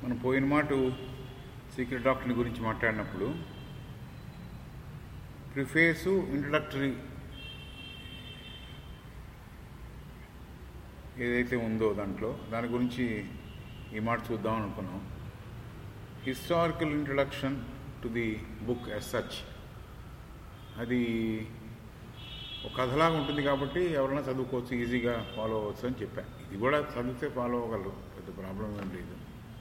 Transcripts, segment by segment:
మనం పోయిన మాట సీక్రెట్ డాక్టర్ని గురించి మాట్లాడినప్పుడు ప్రిఫేసు ఇంట్రడక్టరీ ఏదైతే ఉందో దాంట్లో దాని గురించి ఈ మాట చూద్దాం అనుకున్నాం historical introduction to the book as such అది ఒక కథలాగా ఉంటుంది కాబట్టి ఎవరైనా చదువుకోవచ్చు ఈజీగా ఫాలో అవ్వచ్చు అని చెప్పాను ఇది కూడా చదివితే ఫాలో అవ్వగలరు పెద్ద ప్రాబ్లం ఏం లేదు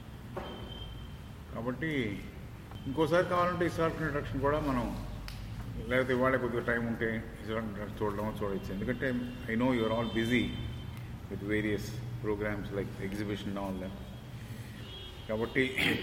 కాబట్టి ఇంకోసారి కావాలంటే హిస్టారికల్ ఇంట్రడక్షన్ కూడా మనం లేకపోతే ఇవాళ కొద్దిగా టైం ఉంటే హిస్టారికల్ ఇంట్రడక్షన్ చూడడం చూడవచ్చు ఎందుకంటే I know you're all busy with various programs like exhibition all them కాబట్టి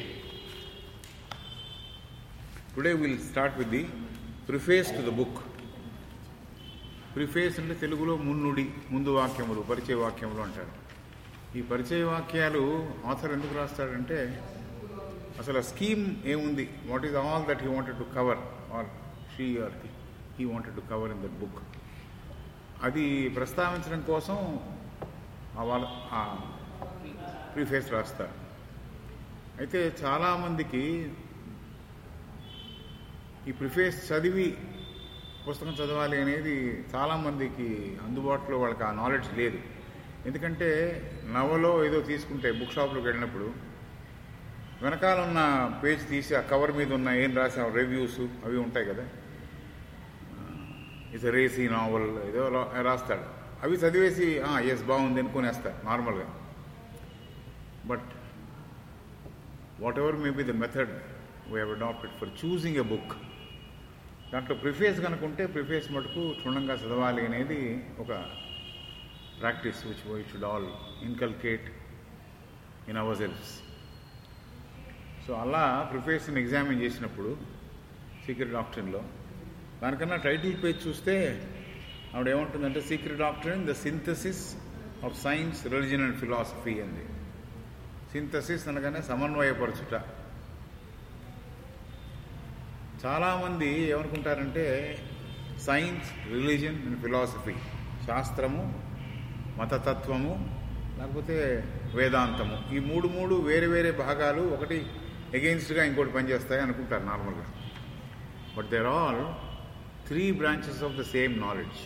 today will start with the preface to the book preface అంటే తెలుగులో మున్నుడి ముందు వాక్యములు పరిచయ వాక్యములు అంటారు ఈ పరిచయ వాక్యాలు ఆథర్ ఎందుకు రాస్తాడంటే అసలు ఆ స్కీమ్ ఏముంది what is all that he wanted to cover or she or he wanted to cover in that book అది ప్రస్తావించడం కోసం ఆ వాళ్ళ ఆ ప్రీఫేస్ రాస్తారు అయితే చాలామందికి ఈ ప్రిఫేస్ చదివి పుస్తకం చదవాలి అనేది చాలామందికి అందుబాటులో వాళ్ళకి ఆ నాలెడ్జ్ లేదు ఎందుకంటే నవలో ఏదో తీసుకుంటే బుక్ షాప్లోకి వెళ్ళినప్పుడు వెనకాల ఉన్న పేజ్ తీసి ఆ కవర్ మీద ఉన్న ఏం రాసిన రివ్యూస్ అవి ఉంటాయి కదా ఇట్స్ రేసీ నావల్ ఏదో రా- రాస్తాడు అవి చదివేసి ఎస్ బాగుంది అనుకునేస్తారు నార్మల్గా but whatever may be the method we have adopted for choosing a book దాంట్లో ప్రిఫేస్ కనుకుంటే ప్రిఫేస్ మటుకు క్షుణ్ణంగా చదవాలి అనేది ఒక practice which we should all inculcate in hour selves so అలా ప్రిఫేస్ని ఎగ్జామిన్ చేసినప్పుడు సీక్రెట్ డాక్టరీన్లో దానికన్నా టైటిల్ పేజ్ చూస్తే ఆవిడ ఏమంటుందంటే Secret Doctrine the synthesis of science religion and philosophy అంది సింథసిస్ అనగానే సమన్వయపరచుట చాలామంది ఏమనుకుంటారంటే సైన్స్ రిలీజన్ అండ్ ఫిలాసఫీ శాస్త్రము మతతత్వము లేకపోతే వేదాంతము ఈ మూడు మూడు వేరే వేరే భాగాలు ఒకటి ఎగెయిన్స్ట్గా ఇంకోటి పనిచేస్తాయి అనుకుంటారు నార్మల్గా but there all three branches of the same knowledge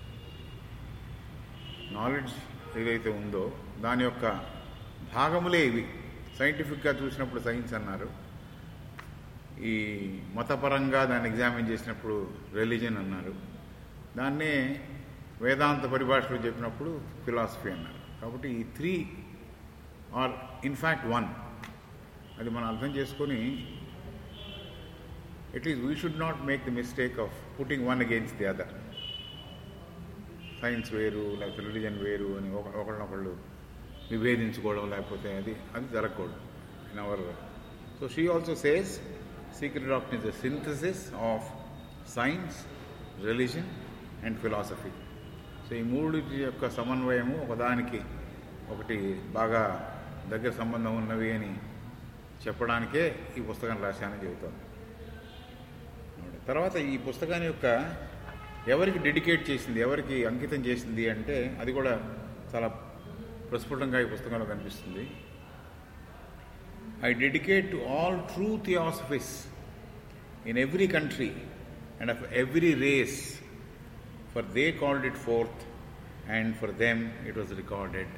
knowledge ఏదైతే ఉందో దాని యొక్క భాగములే ఇవి సైంటిఫిక్గా చూసినప్పుడు సైన్స్ అన్నారు ఈ మతపరంగా దాన్ని ఎగ్జామిన్ చేసినప్పుడు రిలీజన్ అన్నారు దాన్నే వేదాంత పరిభాషలో చెప్పినప్పుడు ఫిలాసఫీ అన్నారు కాబట్టి ఈ త్రీ ఆర్ ఇన్ఫ్యాక్ట్ వన్ అది మనం అర్థం చేసుకొని at least we should not make the mistake of putting one against the other science వేరు లేకపోతే రిలీజన్ వేరు అని ఒక ఒకళ్ళనొకళ్ళు విభేదించుకోవడం లేకపోతే అది అది జరగకూడదు in our so she also says Secret Doctrine is the synthesis of science religion and philosophy so ఈ మూడిటి యొక్క సమన్వయము ఒకదానికి ఒకటి బాగా దగ్గర సంబంధం ఉన్నవి అని చెప్పడానికే ఈ పుస్తకం రాశానని చెబుతాను తర్వాత ఈ పుస్తకాన్ని యొక్క ఎవరికి డెడికేట్ చేసింది ఎవరికి అంకితం చేసింది అంటే అది కూడా చాలా ప్రస్ఫుటంగా ఈ పుస్తకంలో కనిపిస్తుంది I dedicate to all true theosophists in every country and of every race for they called it forth and for them it was recorded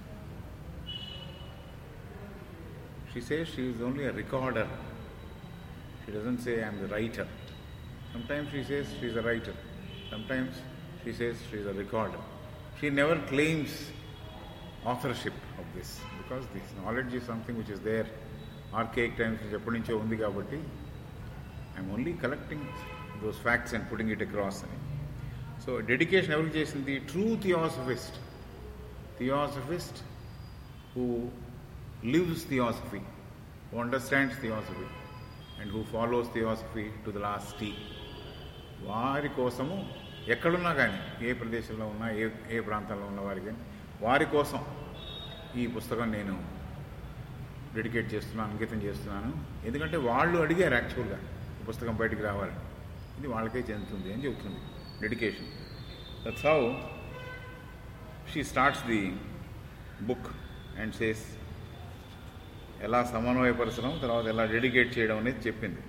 She says she is only a recorder. She doesn't say I'm the writer. Sometimes she says she's a writer. Sometimes she says she's a recorder. She never claims authorship of this because this knowledge is something which is there. Archaic times నుంచి ఎప్పటి నుంచో ఉంది కాబట్టి I'm only collecting those facts and putting it across అని so dedication ఎవరికి చేసింది true theosophist theosophist who lives theosophy, who understands theosophy, and who follows theosophy to the last T. వారి కోసము ఎక్కడున్నా కానీ ఏ ప్రదేశంలో ఉన్నా ఏ ఏ ప్రాంతంలో ఉన్న వారికి కానీ వారి కోసం ఈ పుస్తకం నేను డెడికేట్ చేస్తున్నాను అంకితం చేస్తున్నాను ఎందుకంటే వాళ్ళు అడిగారు యాక్చువల్గా ఈ పుస్తకం బయటికి రావాలి ఇది వాళ్ళకే చెందుతుంది అని చెబుతుంది dedication that's how she starts the book and says, ఎలా సమన్వయపరచడం తర్వాత ఎలా డెడికేట్ చేయడం అనేది చెప్పింది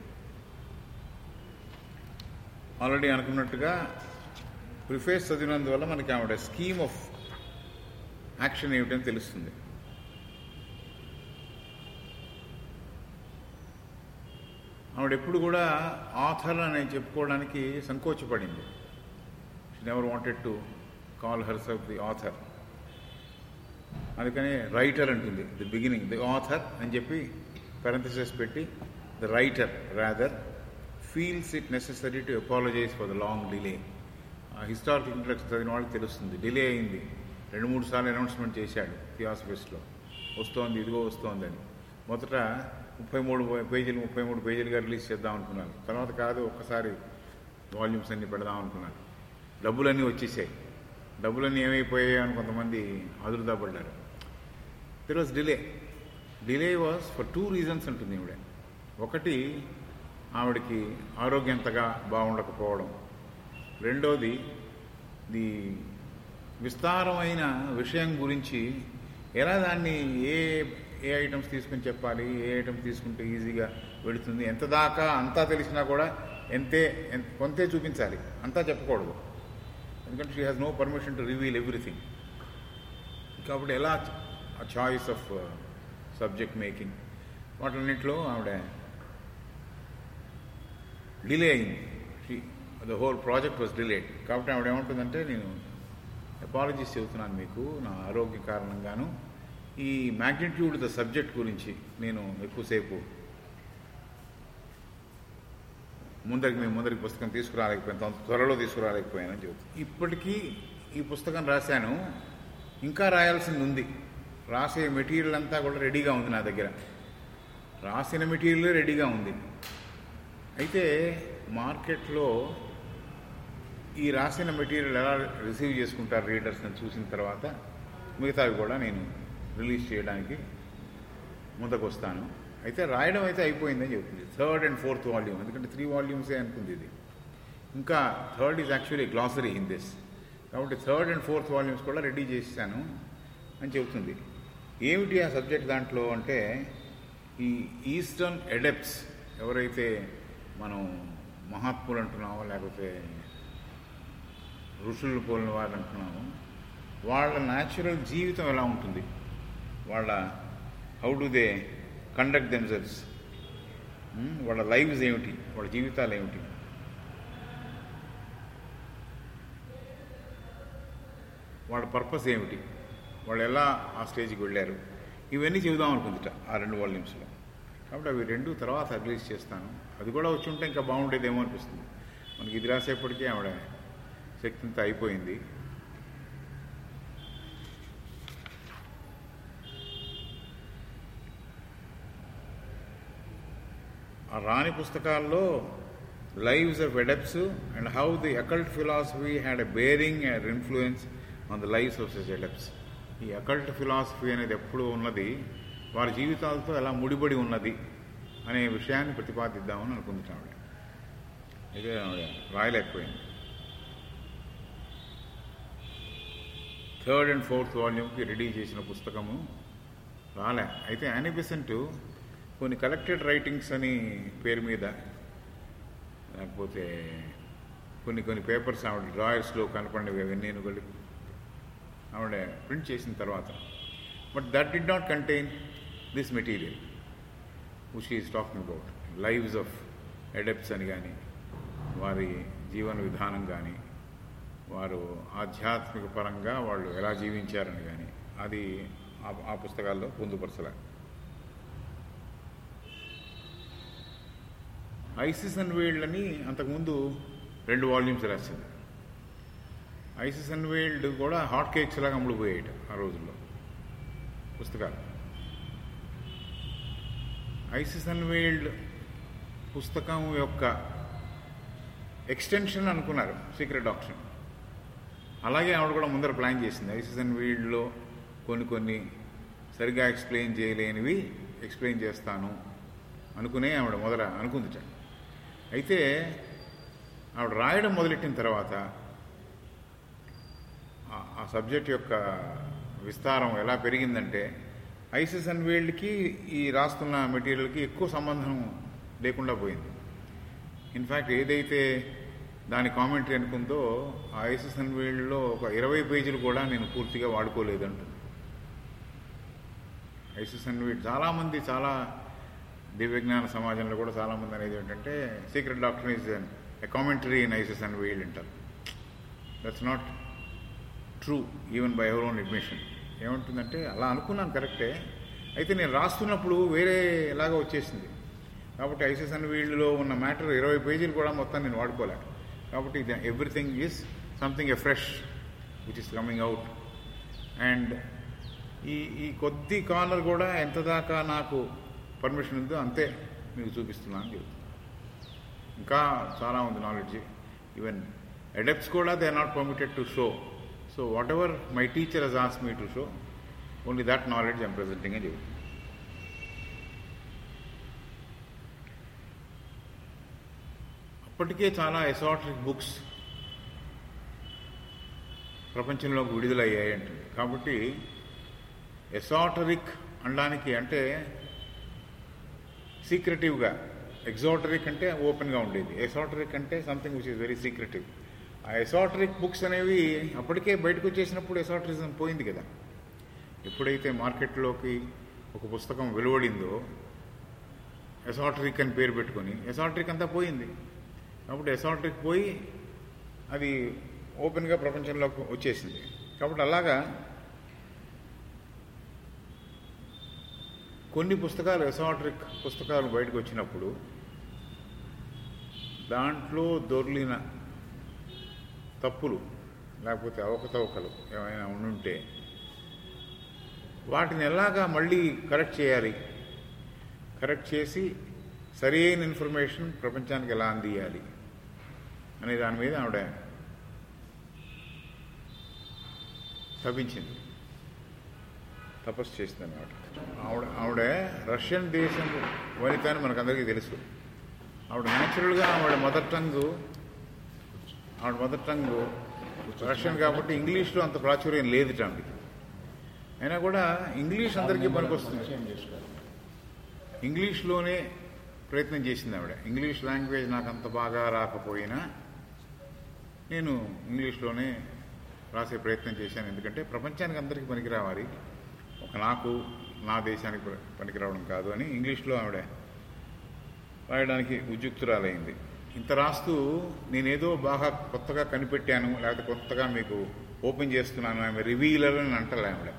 ఆల్రెడీ అనుకున్నట్టుగా ప్రిఫేస్ చదివినందువల్ల మనకి ఆవిడ స్కీమ్ ఆఫ్ యాక్షన్ ఏమిటని తెలుస్తుంది ఆవిడ ఎప్పుడు కూడా ఆథర్ అని చెప్పుకోవడానికి సంకోచపడింది she never wanted to call herself the author అందుకని రైటర్ అంటుంది ది బిగినింగ్ ది ఆథర్ అని చెప్పి పెరంథసిస్ పెట్టి the writer rather feels it necessary to apologise for the long delay historical introduction చదివిన వాళ్ళకి తెలుస్తుంది డిలే అయింది రెండు మూడు సార్లు అనౌన్స్మెంట్ చేశాడు థియాసఫిస్ట్లో వస్తోంది ఇదిగో వస్తోంది అని మొదట ముప్పై మూడు పేజీలు ముప్పై మూడు పేజీలుగా రిలీజ్ చేద్దాం అనుకున్నారు తర్వాత కాదు ఒక్కసారి వాల్యూమ్స్ అన్ని పెడదాం అనుకున్నారు డబ్బులన్నీ వచ్చేసాయి డబ్బులన్నీ ఏమైపోయాయి అని కొంతమంది అదురుదాపడ్డారు there was delay delay was for two reasons ఉంటుంది ఈవిడ ఒకటి ఆవిడకి ఆరోగ్యంతగా బాగుండకపోవడం రెండోది ది విస్తారమైన విషయం గురించి ఎలా దాన్ని ఏ ఏ ఐటమ్స్ తీసుకుని చెప్పాలి ఏ ఐటమ్స్ తీసుకుంటే ఈజీగా వెళుతుంది ఎంత దాకా అంతా తెలిసినా కూడా ఎంతే ఎంత- కొంతే చూపించాలి అంతా చెప్పకూడదు ఎందుకంటే she has no permission to reveal everything కాబట్టి ఎలా ఆ చాయిస్ ఆఫ్ సబ్జెక్ట్ మేకింగ్ వాటన్నిటిలో ఆవిడ డిలే అయింది the whole project was delayed కాబట్టి ఆవిడ ఏమంటుందంటే నేను అపాలజీస్ చెబుతున్నాను మీకు నా ఆరోగ్య కారణంగాను ఈ మ్యాగ్నిట్యూడ్ ద సబ్జెక్ట్ గురించి నేను ఎక్కువసేపు ముందరికి మేము ముందరికి పుస్తకం తీసుకురాలేకపోయాను తొంత- త్వరలో తీసుకురాలేకపోయానని చెబుతాను ఇప్పటికీ ఈ పుస్తకం రాశాను ఇంకా రాయాల్సింది ఉంది రాసే మెటీరియల్ అంతా కూడా రెడీగా ఉంది నా దగ్గర రాసిన మెటీరియల్ రెడీగా ఉంది అయితే మార్కెట్లో ఈ రాసిన మెటీరియల్ ఎలా రిసీవ్ చేసుకుంటారు రీడర్స్ అని చూసిన తర్వాత మిగతావి కూడా నేను రిలీజ్ చేయడానికి ముందుకు వస్తాను అయితే రాయడం అయితే అయిపోయిందని చెప్తుంది థర్డ్ అండ్ ఫోర్త్ వాల్యూమ్ ఎందుకంటే త్రీ వాల్యూమ్సే అనుకుంది ఇది ఇంకా third is actually glossary in this కాబట్టి థర్డ్ అండ్ ఫోర్త్ వాల్యూమ్స్ కూడా రెడీ చేశాను అని చెబుతుంది ఏమిటి ఆ సబ్జెక్ట్ దాంట్లో అంటే ఈ ఈస్టర్న్ ఎడెప్స్ ఎవరైతే మనం మహాత్ములు అంటున్నామో లేకపోతే ఋషులు పోలిన వాళ్ళు అంటున్నాము వాళ్ళ న్యాచురల్ జీవితం ఎలా ఉంటుంది వాళ్ళ how do they conduct themselves వాళ్ళ లైవ్స్ ఏమిటి వాళ్ళ జీవితాలు ఏమిటి వాళ్ళ పర్పస్ ఏమిటి వాళ్ళు ఎలా ఆ స్టేజ్కి వెళ్ళారు ఇవన్నీ చెబుదాం అనుకుందిట ఆ రెండు వాల్యూమ్స్లో కాబట్టి అవి రెండు తర్వాత రిలీజ్ చేస్తాను అది కూడా వచ్చి ఉంటే ఇంకా బాగుండేదేమో అనిపిస్తుంది మనకి ఇది రాసేపటికీ ఆవిడ శక్తి అంతా అయిపోయింది ఆ రాని పుస్తకాల్లో lives of adepts and how the occult philosophy had a bearing and influence on the lives of such adepts ఈ అకల్ట్ ఫిలాసఫీ అనేది ఎప్పుడు ఉన్నది వారి జీవితాలతో ఎలా ముడిపడి ఉన్నది అనే విషయాన్ని ప్రతిపాదిద్దామని అనుకుంటున్నాం ఆవిడ అయితే ఆవిడ రాయలేకపోయింది థర్డ్ అండ్ ఫోర్త్ వాల్యూమ్కి రెడీ చేసిన పుస్తకము రాలే అయితే యానిబిసెంట్ కొన్ని కలెక్టెడ్ రైటింగ్స్ అని పేరు మీద లేకపోతే కొన్ని కొన్ని పేపర్స్ ఆవిడ డ్రాయర్స్లో కనపడినవి అవన్నీ కలిపి ఆవిడ ప్రింట్ చేసిన తర్వాత but that did not contain this material which is talking about lives of adepts అని కానీ వారి జీవన విధానం కానీ వారు ఆధ్యాత్మిక పరంగా వాళ్ళు ఎలా జీవించారని కానీ అది ఆ- ఆ పుస్తకాల్లో పొందుపరచలే ఐసిస్ అండ్ వేల్డ్ అని అంతకుముందు రెండు వాల్యూమ్స్ రాసింది ఐసిస్ అండ్ వేల్డ్ కూడా హాట్ కేక్స్ లాగా అమ్ముడుపోయాయి ఆ రోజుల్లో పుస్తకాలు ఐసిస్ అండ్ వేల్డ్ పుస్తకం యొక్క ఎక్స్టెన్షన్ అనుకున్నారు సీక్రెట్ ఆప్షన్ అలాగే ఆవిడ కూడా ముందర ప్లాన్ చేసింది ఐసిస్ అండ్ వీల్డ్లో కొన్ని కొన్ని సరిగ్గా ఎక్స్ప్లెయిన్ చేయలేనివి ఎక్స్ప్లెయిన్ చేస్తాను అనుకునే ఆవిడ మొదల అనుకుందిట అయితే ఆవిడ రాయడం మొదలెట్టిన తర్వాత ఆ- ఆ సబ్జెక్ట్ యొక్క విస్తారం ఎలా పెరిగిందంటే ఐసిస్ అండ్ వీల్డ్కి ఈ రాస్తున్న మెటీరియల్కి ఎక్కువ సంబంధం లేకుండా పోయింది ఇన్ఫ్యాక్ట్ ఏదైతే దాని కామెంటరీ అనుకుందో ఆ ఐసిస్ అండ్ వీల్డ్లో ఒక ఇరవై పేజీలు కూడా నేను పూర్తిగా వాడుకోలేదంటుంది ఐసిస్ అండ్ వీల్డ్ చాలామంది చాలా దివ్యజ్ఞాన సమాజంలో కూడా చాలామంది అనేది ఏంటంటే Secret Doctrine is a commentary in Isis and veiled అంటారు that's not true even by her own admission ఏమంటుందంటే అలా అనుకున్నాను కరెక్టే అయితే నేను రాస్తున్నప్పుడు వేరే లాగా వచ్చేసింది కాబట్టి ఐసిస్ అండ్ వీల్డ్లో ఉన్న మ్యాటర్ ఇరవై పేజీలు కూడా మొత్తం నేను వాడుకోలే కాబట్టి ఇది everything is something a fresh which is coming out and ఈ ఈ కొద్ది కార్నర్ కూడా ఎంత దాకా నాకు పర్మిషన్ ఉందో అంతే మీకు చూపిస్తున్నాను అని చెబుతున్నాను ఇంకా చాలా ఉంది నాలెడ్జ్ ఈవెన్ అడెప్ట్స్ కూడా they are not permitted to show so whatever my teacher has ఆస్ me to show only that knowledge I'm presenting అని చెబుతున్నాను అప్పటికే చాలా ఎసాట్రిక్ బుక్స్ ప్రపంచంలోకి విడుదలయ్యాయి అంటుంది కాబట్టి ఎసాటరిక్ అనడానికి అంటే సీక్రెటివ్గా ఎగ్జాటరిక్ అంటే ఓపెన్గా ఉండేది ఎసాటరిక్ అంటే something which is very secretive ఆ ఎసాటరిక్ బుక్స్ అనేవి అప్పటికే బయటకు వచ్చేసినప్పుడు ఎసాటరిజం పోయింది కదా ఎప్పుడైతే మార్కెట్లోకి ఒక పుస్తకం వెలువడిందో ఎసాటరిక్ అని పేరు పెట్టుకొని ఎసాటరిక్ అంతా పోయింది కాబట్టి ఎసాటరిక్ పోయి అది ఓపెన్గా ప్రపంచంలోకి వచ్చేసింది కాబట్టి అలాగా కొన్ని పుస్తకాలు ఎసాటరిక్ పుస్తకాలు బయటకు వచ్చినప్పుడు దాంట్లో దొర్లిన తప్పులు లేకపోతే అవకతవకలు ఏమైనా ఉండుంటే వాటిని ఎలాగా మళ్ళీ కరెక్ట్ చేయాలి కరెక్ట్ చేసి సరైన ఇన్ఫర్మేషన్ ప్రపంచానికి ఎలా అందియాలి అనే దాని మీద ఆవిడ తప్పించింది తపస్సు చేసింది అనమాట ఆవిడ ఆవిడ రష్యన్ దేశం వనిత అని మనకందరికీ తెలుసు ఆవిడ న్యాచురల్గా ఆవిడ మదర్ టంగ్ ఆవిడ మదర్ టంగ్ రష్యన్ కాబట్టి ఇంగ్లీష్లో అంత ప్రాచుర్యం లేదు ఆవిడకి అయినా కూడా ఇంగ్లీష్ అందరికీ పనికొస్తుంది ఇంగ్లీష్లోనే ప్రయత్నం చేసింది ఆవిడ ఇంగ్లీష్ లాంగ్వేజ్ నాకు అంత బాగా రాకపోయినా నేను ఇంగ్లీష్లోనే రాసే ప్రయత్నం చేశాను ఎందుకంటే ప్రపంచానికి అందరికీ పనికి రావాలి ఒక నాకు నా దేశానికి ప- పనికి రావడం కాదు అని ఇంగ్లీష్లో ఆవిడ రాయడానికి ఉద్యుక్తురాలైంది ఇంత రాస్తూ నేనేదో బాగా కొత్తగా కనిపెట్టాను లేకపోతే కొత్తగా మీకు ఓపెన్ చేస్తున్నాను ఆమె రివీలర్ అని అంటలే ఆవిడ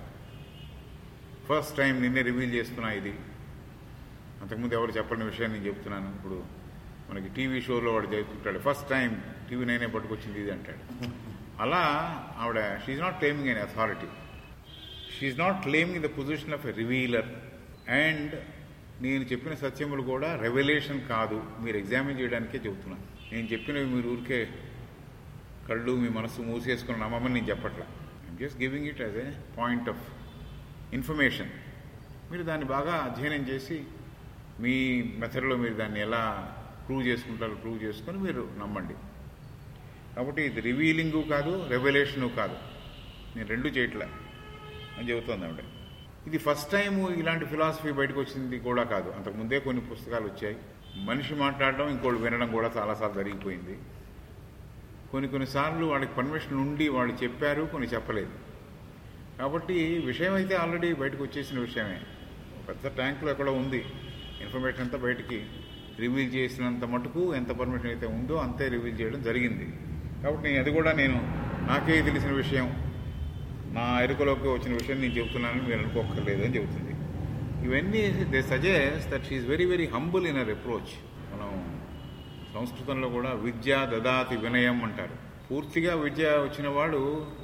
ఫస్ట్ టైం నిన్నే రివీల్ చేస్తున్నా ఇది అంతకుముందు ఎవరు చెప్పని విషయాన్ని నేను చెప్తున్నాను ఇప్పుడు మనకి టీవీ షోలో వాడు చెప్తుంటాడు ఫస్ట్ టైం టీవీ నైనే పట్టుకొచ్చింది ఇది అంటాడు అలా ఆవిడ she's not claiming an authority she's not claiming the position of a revealer and నేను చెప్పిన సత్యములు కూడా రెవల్యూషన్ కాదు మీరు ఎగ్జామిన్ చేయడానికే చెబుతున్నాను నేను చెప్పినవి మీరు ఊరికే కళ్ళు మీ మనసు మూసేసుకుని నమ్మమని నేను చెప్పట్లా I'm just giving it as a point of information మీరు దాన్ని బాగా అధ్యయనం చేసి మీ మెథడ్లో మీరు దాన్ని ఎలా ప్రూవ్ చేసుకుంటారో ప్రూవ్ చేసుకొని మీరు నమ్మండి కాబట్టి ఇది రివీలింగు కాదు రెవల్యూషను కాదు నేను రెండు చేయట్లే అని చెబుతోంది ఆవిడ ఇది ఫస్ట్ టైం ఇలాంటి ఫిలాసఫీ బయటకు వచ్చింది కూడా కాదు అంతకుముందే కొన్ని పుస్తకాలు వచ్చాయి మనిషి మాట్లాడడం ఇంకోటి వినడం కూడా చాలాసార్లు జరిగిపోయింది కొన్ని కొన్నిసార్లు వాళ్ళకి పర్మిషన్ ఉండి వాళ్ళు చెప్పారు కొన్ని చెప్పలేదు కాబట్టి విషయం అయితే ఆల్రెడీ బయటకు వచ్చేసిన విషయమే ఒక పెద్ద ట్యాంకులో ఎక్కడో ఉంది ఇన్ఫర్మేషన్ అంతా బయటికి రివీల్ చేసినంత మటుకు ఎంత పర్మిషన్ అయితే ఉందో అంతే రివీల్ చేయడం జరిగింది కాబట్టి నేను అది కూడా నేను నాకే తెలిసిన విషయం నా ఎరుకలోకి వచ్చిన విషయం నేను చెబుతున్నానని మీరు అనుకోక్కర్లేదు అని చెబుతుంది ఇవన్నీ they suggest that she's very very humble in her approach మనం సంస్కృతంలో కూడా విద్య దదాతి వినయం అంటారు పూర్తిగా విద్య వచ్చిన వాడు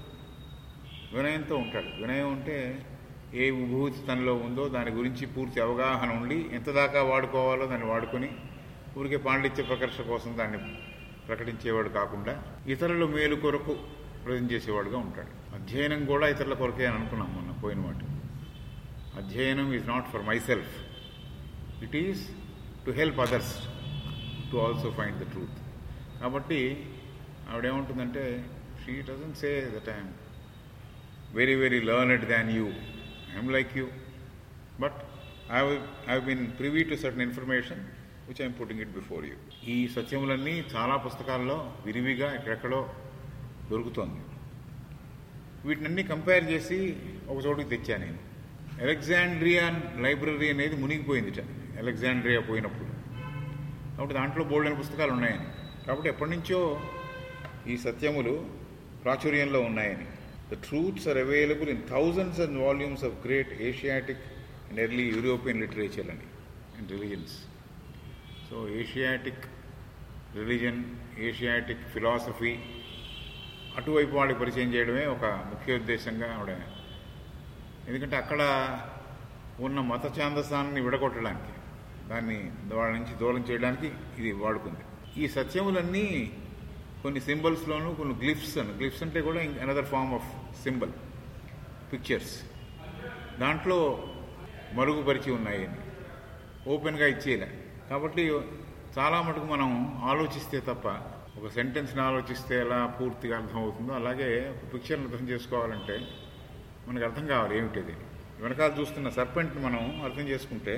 వినయంతో ఉంటాడు వినయం అంటే ఏ విభూతి తనలో ఉందో దాని గురించి పూర్తి అవగాహన ఉండి ఎంత దాకా వాడుకోవాలో దాన్ని వాడుకొని ఊరికే పాండిత్య ప్రకర్ష కోసం దాన్ని ప్రకటించేవాడు కాకుండా ఇతరుల మేలు కొరకు ప్రజెంట్ చేసేవాడుగా ఉంటాడు అధ్యయనం కూడా ఇతరుల కొరకే అని అనుకున్నాం మొన్న పోయిన మాట అధ్యయనం is not for myself it is to help others to also find the truth కాబట్టి ఆవిడేమంటుందంటే she doesn't say that I'm very very learned than you I'm like you but I I been privy to certain information which I'm putting it before you ఈ సత్యములన్నీ చాలా పుస్తకాల్లో విరివిగా ఎక్కడెక్కడో దొరుకుతోంది వీటినన్నీ compare చేసి ఒక చోటుకి తెచ్చాను నేను అలెగ్జాండ్రియాన్ లైబ్రరీ అనేది మునిగిపోయిందిట అలెగ్జాండ్రియా పోయినప్పుడు కాబట్టి దాంట్లో బోల్డెన్ పుస్తకాలు ఉన్నాయని కాబట్టి ఎప్పటి నుంచో ఈ సత్యములు ప్రాచుర్యంలో ఉన్నాయని the truths are available in thousands and volumes of great Asiatic and early European literature అని and religions so Asiatic religion Asiatic philosophy అటువైపు వాళ్ళకి పరిచయం చేయడమే ఒక ముఖ్య ఉద్దేశంగా ఆవిడ ఎందుకంటే అక్కడ ఉన్న మత ఛాందసాన్ని విడగొట్టడానికి దాన్ని వాళ్ళ నుంచి దూరం చేయడానికి ఇది వాడుకుంది ఈ సత్యములన్నీ కొన్ని సింబల్స్లోనూ కొన్ని గ్లిఫ్స్ అని గ్లిఫ్స్ అంటే కూడా another form of symbol pictures దాంట్లో మరుగుపరిచి ఉన్నాయి అని ఓపెన్గా ఇచ్చేయలే కాబట్టి చాలా మటుకు మనం ఆలోచిస్తే తప్ప ఒక సెంటెన్స్ని ఆలోచిస్తే ఎలా పూర్తిగా అర్థం అవుతుందో అలాగే ఒక పిక్చర్ని అర్థం చేసుకోవాలంటే మనకు అర్థం కావాలి ఏమిటిది వెనకాల చూస్తున్న సర్పెంట్ని మనం అర్థం చేసుకుంటే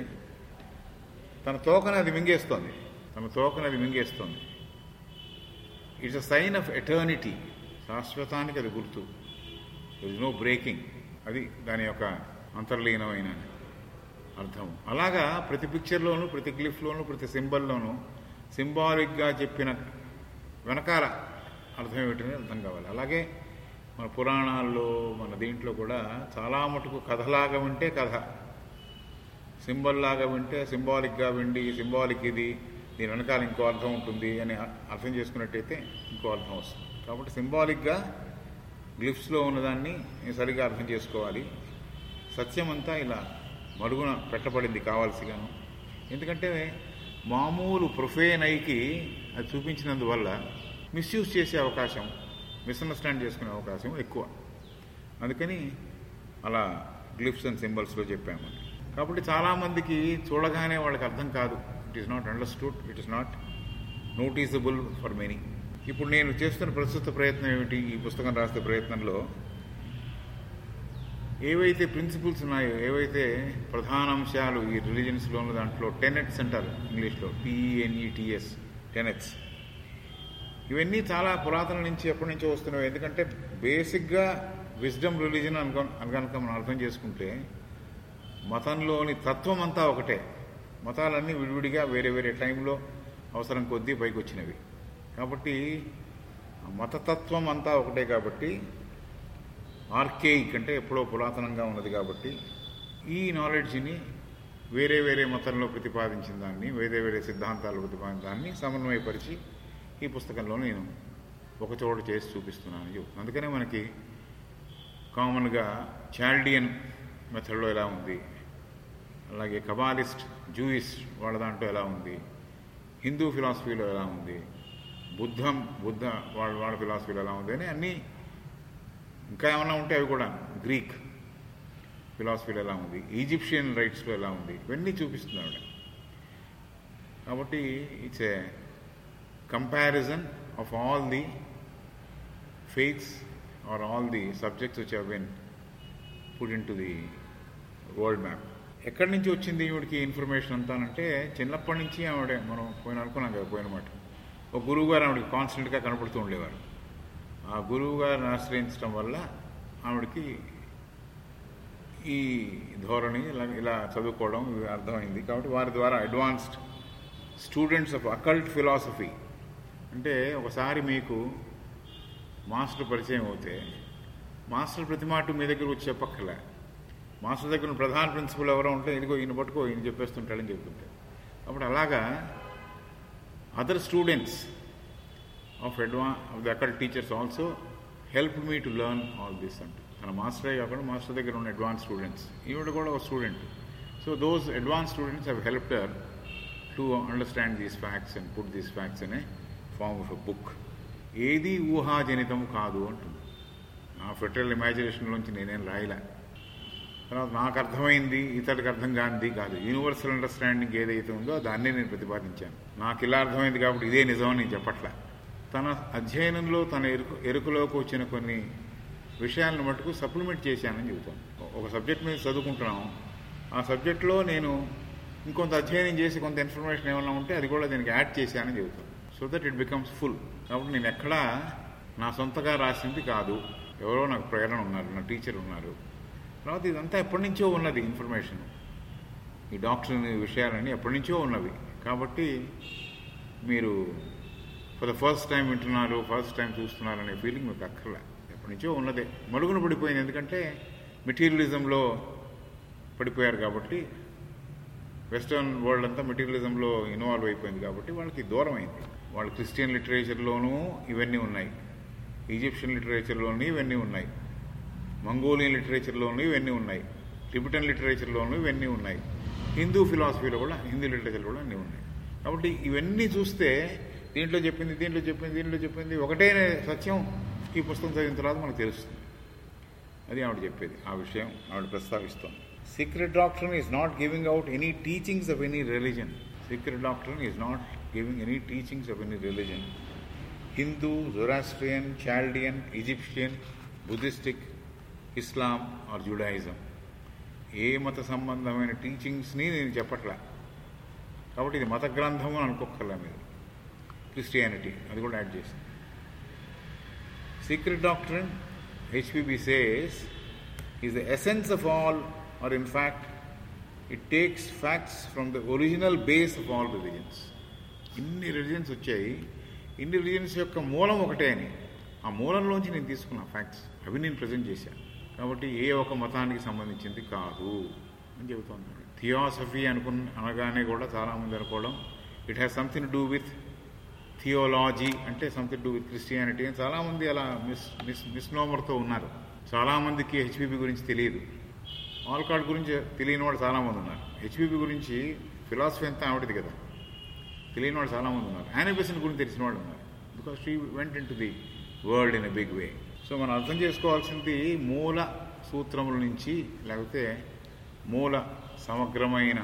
తన తోకని అది మింగేస్తోంది తన తోకని అది మింగేస్తోంది it's a sign of eternity శాశ్వతానికి అది గుర్తు ఇస్ నో బ్రేకింగ్ అది దాని యొక్క అంతర్లీనమైన అర్థం అలాగా ప్రతి పిక్చర్లోనూ ప్రతి గ్లిఫ్లోనూ ప్రతి సింబల్లోనూ సింబాలిక్గా చెప్పిన వెనకాల అర్థం ఏమిటని అర్థం కావాలి అలాగే మన పురాణాల్లో మన దీంట్లో కూడా చాలా మటుకు కథలాగా వింటే కథ సింబల్ లాగా వింటే సింబాలిక్గా విండి సింబాలిక్ ఇది దీని వెనకాల ఇంకో అర్థం ఉంటుంది అని అర్థం చేసుకున్నట్టయితే ఇంకో అర్థం వస్తుంది కాబట్టి సింబాలిక్గా గ్లిఫ్స్లో ఉన్నదాన్ని సరిగా అర్థం చేసుకోవాలి సత్యం అంతా ఇలా మరుగున పెట్టబడింది కావాల్సిగాను ఎందుకంటే మామూలు ప్రొఫేన్ ఐకి అది చూపించినందువల్ల మిస్యూజ్ చేసే అవకాశం మిస్అండర్స్టాండ్ చేసుకునే అవకాశం ఎక్కువ అందుకని అలా గ్లిఫ్స్ అండ్ సింబల్స్లో చెప్పాము కాబట్టి చాలామందికి చూడగానే వాళ్ళకి అర్థం కాదు it is not understood it is not noticeable for many ఇప్పుడు నేను చేస్తున్న ప్రస్తుత ప్రయత్నం ఏమిటి ఈ పుస్తకం రాసే ప్రయత్నంలో ఏవైతే ప్రిన్సిపల్స్ ఉన్నాయో ఏవైతే ప్రధాన అంశాలు ఈ రిలీజన్స్లోని దాంట్లో టెనెట్స్ అంటారు ఇంగ్లీష్లో టీఈఎన్ఈటిఎస్ టెనెట్స్ ఇవన్నీ చాలా పురాతన నుంచి ఎప్పటి నుంచో వస్తున్నవి ఎందుకంటే బేసిక్గా విజ్డమ్ రిలీజన్ అనుకో కనుక మనం అర్థం చేసుకుంటే మతంలోని తత్వం అంతా ఒకటే మతాలన్నీ విడివిడిగా వేరే వేరే టైంలో అవసరం కొద్దీ పైకి వచ్చినవి కాబట్టి మతతత్వం అంతా ఒకటే కాబట్టి ఆర్కేయిక్ అంటే ఎప్పుడో పురాతనంగా ఉన్నది కాబట్టి ఈ నాలెడ్జ్ని వేరే వేరే మతంలో ప్రతిపాదించిన దాన్ని వేరే వేరే సిద్ధాంతాలు ప్రతిపాదించిన దాన్ని సమన్వయపరిచి ఈ పుస్తకంలో నేను ఒక చోట చేసి చూపిస్తున్నాను చెప్తున్నాను అందుకనే మనకి కామన్గా చాల్డియన్ మెథడ్లో ఎలా ఉంది అలాగే కబాలిస్ట్ జూయిస్ వాళ్ళ దాంట్లో ఎలా ఉంది హిందూ ఫిలాసఫీలో ఎలా ఉంది బుద్ధం బుద్ధ వాళ్ళ వాళ్ళ ఫిలాసఫీలో ఎలా ఉంది అని అన్నీ ఇంకా ఏమైనా ఉంటే అవి కూడా గ్రీక్ ఫిలాసఫీలో ఎలా ఉంది ఈజిప్షియన్ రైట్స్లో ఎలా ఉంది ఇవన్నీ చూపిస్తున్నాడు కాబట్టి it's a comparison of all the faiths or all the subjects which have been put into the world map ఎక్కడి నుంచి వచ్చింది ఈవిడికి ఇన్ఫర్మేషన్ అంతానంటే చిన్నప్పటి నుంచి ఆవిడ మనం పోయిన అనుకున్నాం కదా పోయినమాట ఒక గురువు గారు ఆవిడకి కాన్స్టెంట్గా కనపడుతూ ఉండేవారు ఆ గురువు గారిని ఆశ్రయించడం వల్ల ఆవిడకి ఈ ధోరణి ఇలా ఇలా చదువుకోవడం ఇవి అర్థమైంది కాబట్టి వారి ద్వారా advanced students of occult philosophy అంటే ఒకసారి మీకు మాస్టర్ పరిచయం అవుతే మాస్టర్ ప్రతి మాట మీ దగ్గర వచ్చి చెప్పక్కలే మాస్టర్ దగ్గర ఉన్న ప్రధాన ప్రిన్సిపల్ ఎవరో ఉంటే ఇదిగో ఈయన పట్టుకో ఈయన చెప్పేస్తుంటాడని చెప్తుంటాడు అప్పుడు అలాగా అదర్ స్టూడెంట్స్ ఆఫ్ అడ్వా of the occult teachers also help me to learn all this అంటూ తన మాస్టరే కాకుండా మాస్టర్ దగ్గర ఉన్న అడ్వాన్స్ స్టూడెంట్స్ ఈవిడ కూడా ఒక student so those advance students have helped her to understand these facts and put these facts అనే ఫార్మ్ ఆఫ్ ఎ బుక్ ఏది ఊహాజనితం కాదు అంటుంది నా ఫెటరల్ ఇమాజినేషన్లోంచి నేనేం రాయలే తర్వాత నాకు అర్థమైంది ఇతడికి అర్థం కానిది కాదు యూనివర్సల్ అండర్స్టాండింగ్ ఏదైతే ఉందో దాన్నే నేను ప్రతిపాదించాను నాకు ఇలా అర్థమైంది కాబట్టి ఇదే నిజం అని నేను చెప్పట్లే తన అధ్యయనంలో తన ఎరుకు ఎరుకులోకి వచ్చిన కొన్ని విషయాలను మటుకు సప్లిమెంట్ చేశానని చెబుతాను ఒక సబ్జెక్ట్ మీద చదువుకుంటున్నాం ఆ సబ్జెక్ట్లో నేను ఇంకొంత అధ్యయనం చేసి కొంత ఇన్ఫర్మేషన్ ఏమైనా ఉంటే అది కూడా దీనికి యాడ్ చేశానని చెబుతాను so that it becomes full కాబట్టి నేను ఎక్కడా నా సొంతగా రాసింది కాదు ఎవరో నాకు ప్రేరణ ఉన్నారు నా టీచర్ ఉన్నారు తర్వాత ఇదంతా ఎప్పటి నుంచో ఉన్నది ఇన్ఫర్మేషన్ ఈ డాక్టర్ విషయాలన్నీ ఎప్పటి నుంచో ఉన్నవి కాబట్టి మీరు ఫర్ ద ఫస్ట్ టైం వింటున్నారు ఫస్ట్ టైం చూస్తున్నారు అనే ఫీలింగ్ మీకు అక్కర్లే ఎప్పటి నుంచో ఉన్నదే మడుగున పడిపోయింది ఎందుకంటే మెటీరియలిజంలో పడిపోయారు కాబట్టి వెస్టర్న్ వరల్డ్ అంతా మెటీరియలిజంలో ఇన్వాల్వ్ అయిపోయింది కాబట్టి వాళ్ళకి దూరం అయింది వాళ్ళు క్రిస్టియన్ లిటరేచర్లోనూ ఇవన్నీ ఉన్నాయి ఈజిప్షియన్ లిటరేచర్లోనూ ఇవన్నీ ఉన్నాయి మంగోలియన్ లిటరేచర్లోనూ ఇవన్నీ ఉన్నాయి టిబిటన్ లిటరేచర్లోనూ ఇవన్నీ ఉన్నాయి హిందూ ఫిలాసఫీలో కూడా హిందీ లిటరేచర్ కూడా అన్నీ ఉన్నాయి కాబట్టి ఇవన్నీ చూస్తే దీంట్లో చెప్పింది దీంట్లో చెప్పింది దీంట్లో చెప్పింది ఒకటే సత్యం ఈ పుస్తకం చదివిన తర్వాత మనకు తెలుస్తుంది అది ఆవిడ చెప్పేది ఆ విషయం ఆవిడ ప్రస్తావిస్తాం Secret Doctrine is not giving out any teachings of any religion Secret Doctrine is not giving any teachings of any religion Hindu Zoroastrian Chaldean Egyptian Buddhistic Islam or Judaism ఏ మత సంబంధమైన టీచింగ్స్ని నేను చెప్పట్లా కాబట్టి ఇది మత గ్రంథం అని అనుకోకర్లా మీరు క్రిస్టియానిటీ అది కూడా యాడ్ చేసింది Secret Doctrine HPB says is the essence of all or in fact it takes facts from the original base of all religions ఇన్ని రిలీజన్స్ వచ్చాయి ఇన్ని రిలీజన్స్ యొక్క మూలం ఒకటే అని ఆ మూలంలోంచి నేను తీసుకున్న ఫ్యాక్ట్స్ అవి నేను ప్రజెంట్ చేశాను కాబట్టి ఏ ఒక మతానికి సంబంధించింది కాదు అని చెబుతోంది థియాసఫీ అనుకున్న అనగానే కూడా చాలామంది అనుకోవడం it has something to do with theology అంటే సంథింగ్ టు విత్ క్రిస్టియానిటీ అని చాలామంది అలా మిస్ మిస్ మిస్నోమర్తో ఉన్నారు చాలామందికి హెచ్పిబి గురించి తెలియదు ఆల్కాడ్ గురించి తెలియని వాళ్ళు చాలామంది ఉన్నారు హెచ్పిబి గురించి ఫిలాసఫీ అంతా ఆవిడది కదా తెలియని వాళ్ళు చాలామంది ఉన్నారు యానిబెసన్ గురించి తెలిసిన వాళ్ళు ఉన్నారు because she went into the world in a big way so మనం అర్థం చేసుకోవాల్సింది మూల సూత్రముల నుంచి లేకపోతే మూల సమగ్రమైన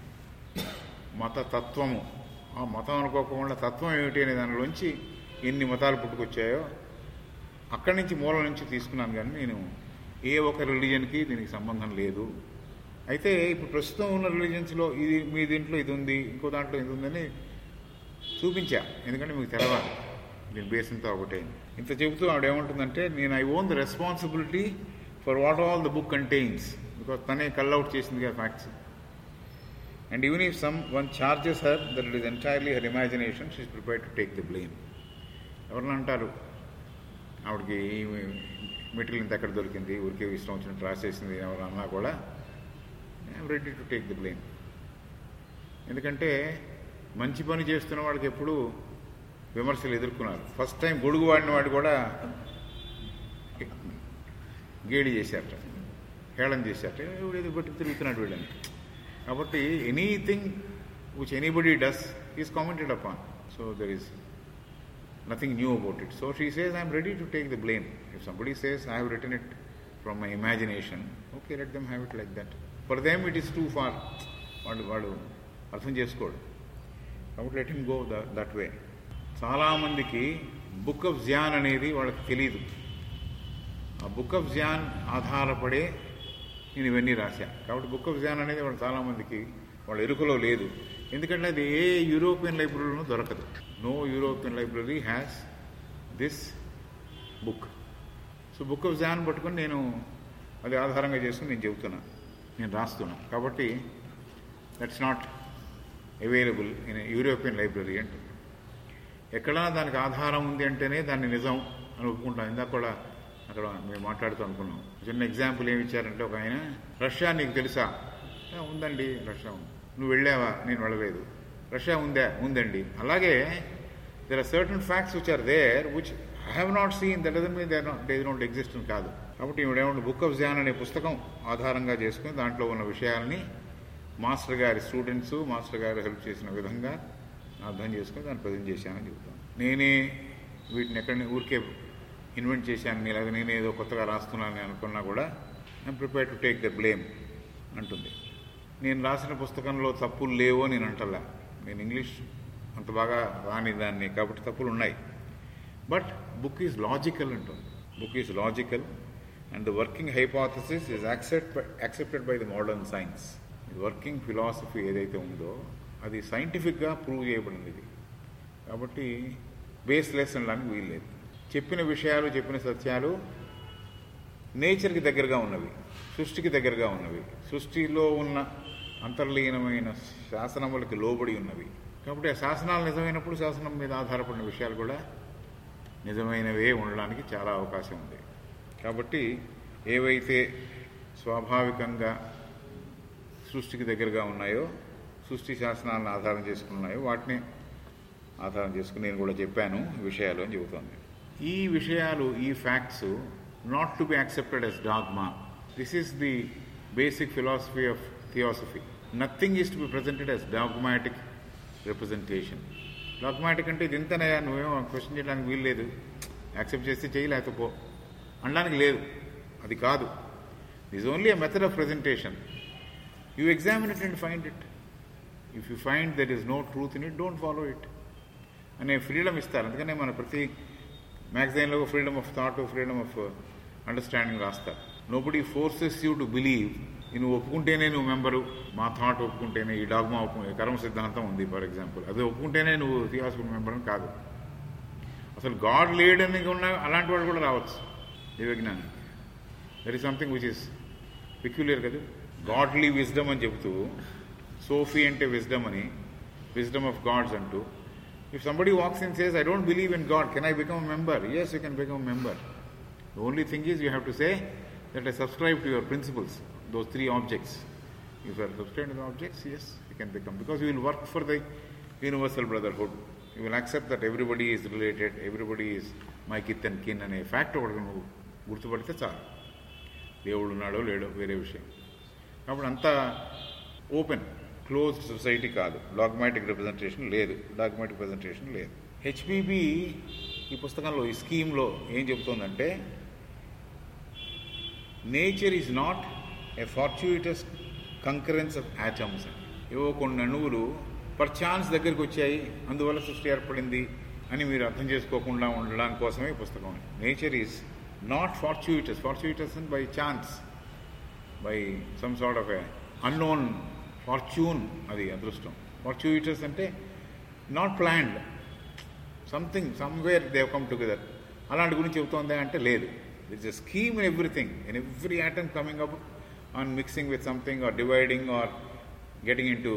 మత తత్వము ఆ మతం అనుకోకుండా తత్వం ఏమిటి అనే దానిలోంచి ఎన్ని మతాలు పుట్టుకొచ్చాయో అక్కడి నుంచి మూల నుంచి తీసుకున్నాను కానీ నేను ఏ ఒక రిలీజన్కి దీనికి సంబంధం లేదు అయితే ఇప్పుడు ప్రస్తుతం ఉన్న రిలీజన్స్లో ఇది మీ దీంట్లో ఇది ఉంది ఇంకో దాంట్లో ఇది ఉందని చూపించా ఎందుకంటే మీకు తెలవాలి దీని బేస్ అంతా ఒకటే ఇంత చెబుతూ ఆవిడ ఏమంటుందంటే నేను I own the responsibility for what all the book contains because తనే కల్అవుట్ చేసింది కదా facts and even if someone charges her that it is entirely her imagination she's prepare to take the blame ఎవరన్నా అంటారు ఆవిడకి material ఇంత ఎక్కడ దొరికింది ఊరికే ఇష్టం వచ్చినట్టు రాసేసింది ఎవరు అన్నా కూడా I'm ready to take the blame ఎందుకంటే మంచి పని చేస్తున్న వాడికి ఎప్పుడు విమర్శలు ఎదుర్కొన్నారు ఫస్ట్ టైం గొడుగు వాడిన వాడు కూడా గేడి చేశారట హేళన చేశారట ఏదో బట్టి తిరుగుతున్నాడు వీడని కాబట్టి anything which anybody does is commented upon so there is nothing new about it. So she says, I'm ready to take the blame. If somebody says, I have written it from my imagination, okay, let them have it like that. For them, it is too far. వాడు వాడు అర్థం చేసుకోడు కాబట్టి let him go the that way చాలామందికి book of Gian అనేది వాళ్ళకి తెలియదు ఆ బుక్ ఆఫ్ జియాన్ ఆధారపడే నేను ఇవన్నీ రాశా కాబట్టి బుక్ ఆఫ్ జియాన్ అనేది వాళ్ళు చాలామందికి వాళ్ళ ఎరుకలో లేదు ఎందుకంటే అది ఏ యూరోపియన్ లైబ్రరీలోనూ దొరకదు no European library has this book so book of Dzyan పట్టుకొని నేను అది ఆధారంగా చేసుకుని నేను చెబుతున్నా నేను రాస్తున్నా కాబట్టి that's not available in European library అంటే ఎక్కడా దానికి ఆధారం ఉంది అంటేనే దాన్ని నిజం అని ఒప్పుకుంటాం ఇందాక కూడా అక్కడ మేము మాట్లాడుతూ అనుకున్నాం చిన్న ఎగ్జాంపుల్ ఏమి ఇచ్చారంటే ఒక ఆయన రష్యా నీకు తెలుసా "ఆ, ఉందండి రష్యా ఉంది నువ్వు వెళ్ళావా నేను వెళ్ళలేదు రష్యా ఉందా ఉందండి అలాగే there are certain facts which are there which I have not seen that doesn't mean they they not exist అని కాదు కాబట్టి ఈవిడేమంటే బుక్ ఆఫ్ జాన్ అనే పుస్తకం ఆధారంగా చేసుకుని దాంట్లో ఉన్న విషయాల్ని మాస్టర్ గారి స్టూడెంట్స్ మాస్టర్ గారు హెల్ప్ చేసిన విధంగా అర్థం చేసుకుని దాన్ని ప్రజెంట్ చేశానని చెబుతాను నేనే వీటిని ఎక్కడ ఊరికే ఇన్వెంట్ చేశాను లేదా నేనే ఏదో కొత్తగా రాస్తున్నానని అనుకున్నా కూడా I'm prepare to take the blame అంటుంది నేను రాసిన పుస్తకంలో తప్పులు లేవు అని నేను అంటలా నేను ఇంగ్లీష్ అంత బాగా రాని దాన్ని కాబట్టి తప్పులు ఉన్నాయి బట్ బుక్ ఈజ్ లాజికల్ అంటుంది book is logical and the working hypothesis is accept accepted by the modern science working philosophy ఏదైతే ఉందో అది సైంటిఫిక్గా ప్రూవ్ చేయబడింది ఇది కాబట్టి బేస్లెస్ అనడానికి వీల్లేదు చెప్పిన విషయాలు చెప్పిన సత్యాలు నేచర్కి దగ్గరగా ఉన్నవి సృష్టికి దగ్గరగా ఉన్నవి సృష్టిలో ఉన్న అంతర్లీనమైన శాసనములకి లోబడి ఉన్నవి కాబట్టి ఆ శాసనాలు నిజమైనప్పుడు శాసనం మీద ఆధారపడిన విషయాలు కూడా నిజమైనవే ఉండడానికి చాలా అవకాశం ఉంది కాబట్టి ఏవైతే స్వాభావికంగా సృష్టికి దగ్గరగా ఉన్నాయో సృష్టి శాసనాలను ఆధారం చేసుకున్నాయో వాటిని ఆధారం చేసుకుని నేను కూడా చెప్పాను ఈ విషయాలు అని చెబుతోంది ఈ విషయాలు ఈ facts not to be accepted as dogma this is the basic philosophy of theosophy nothing is to be presented as dogmatic representation dogmatic అంటే ఇది ఇంతనయా నువ్వేమో క్వశ్చన్ చేయడానికి వీలు లేదు యాక్సెప్ట్ చేస్తే చేయి లేకపోతే పో అనడానికి లేదు అది కాదు this only a method of presentation you examine it and find it if you find there is no truth in it don't follow it అనే ఫ్రీడమ్ ఇస్తారు అందుకనే మన ప్రతి మ్యాగజైన్లో freedom of thought freedom of understanding రాస్తారు nobody forces you to believe నువ్వు ఒప్పుకుంటేనే నువ్వు మెంబరు మా థాట్ ఒప్పుకుంటేనే ఈ డాగ్మా ఒప్పు కర్మ సిద్ధాంతం ఉంది ఫర్ ఎగ్జాంపుల్ అది ఒప్పుకుంటేనే నువ్వు థియాసఫికల్ మెంబర్ అని కాదు అసలు గాడ్ లేడని ఉన్న అలాంటి వాడు కూడా రావచ్చు ఈ విజ్ఞానం there is something which is peculiar కదా గాడ్లీ విజ్డమ్ అని చెబుతూ సోఫీ అంటే విజ్డమ్ అని విజ్డమ్ ఆఫ్ గాడ్స్ అంటూ if somebody walks in says I don't believe in God can I become member as you can become member the only thing is you have to say that I subscribe to your principles those three objects. If you are subscribed to the objects, yes, you can become. Because you will work for the universal brotherhood. You will accept that everybody is related, everybody is my kith and kin అనే fact ఒకటి నువ్వు గుర్తుపడితే చాలు దేవుడు ఉన్నాడో లేడో వేరే విషయం కాబట్టి అంతా ఓపెన్ క్లోజ్డ్ సొసైటీ కాదు డాగ్మాటిక్ రిప్రజెంటేషన్ లేదు డాగ్మాటిక్ ప్రజెంటేషన్ లేదు హెచ్పిబి ఈ పుస్తకంలో ఈ స్కీమ్లో ఏం చెబుతోందంటే nature is not a fortuitous concurrence of atoms ఏవో కొన్ని అణువులు పర్ ఛాన్స్ దగ్గరికి వచ్చాయి అందువల్ల సృష్టి ఏర్పడింది అని మీరు అర్థం చేసుకోకుండా ఉండడానికి కోసమే ఈ పుస్తకం nature is not fortuitous fortuitous by chance by some sort of a unknown fortune అది అదృష్టం ఫార్చ్యూటస్ అంటే not planned something somewhere they've come together అలాంటి గురించి చెబుతోంది అంటే లేదు it's a scheme in everything in every item coming up on mixing with something or dividing or getting in to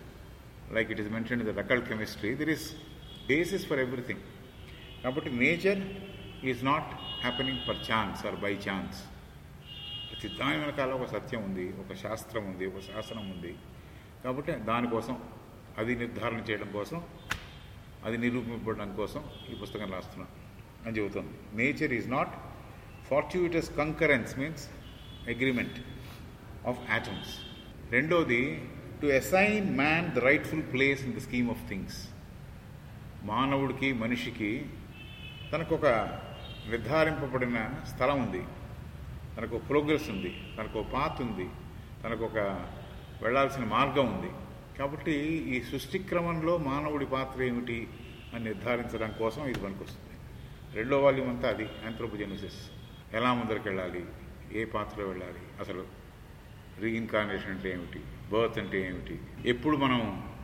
like it is mention in the రకల్ chemistry there is basis for everything కాబట్టి nature is not happening for chance or by chance ప్రతి దాని వెనకాల ఒక సత్యం ఉంది ఒక శాస్త్రం ఉంది ఒక శాసనం ఉంది కాబట్టి దానికోసం అది నిర్ధారణ చేయడం కోసం అది నిరూపింపడం కోసం ఈ పుస్తకం రాస్తున్నాను అని చెబుతుంది nature is not fortuitous concurrence means agreement of atoms రెండోది to assign man the rightful place in the scheme of things మానవుడికి మనిషికి తనకు ఒక నిర్ధారింపబడిన స్థలం ఉంది తనకు ప్రోగ్రెస్ ఉంది తనకు పాత్ ఉంది తనకు ఒక వెళ్లాల్సిన మార్గం ఉంది కాబట్టి ఈ సృష్టి క్రమంలో మానవుడి పాత్ర ఏమిటి అని నిర్ధారించడం కోసం ఇది పనికొస్తుంది రెండో వాల్యూమ్ అంతా అది ఆంథ్రోపోజెనిసిస్ ఎలా ముందరికి వెళ్ళాలి ఏ పాత్రలో వెళ్ళాలి అసలు రీఇన్కార్నేషన్ అంటే ఏమిటి బర్త్ అంటే ఏమిటి ఎప్పుడు మనం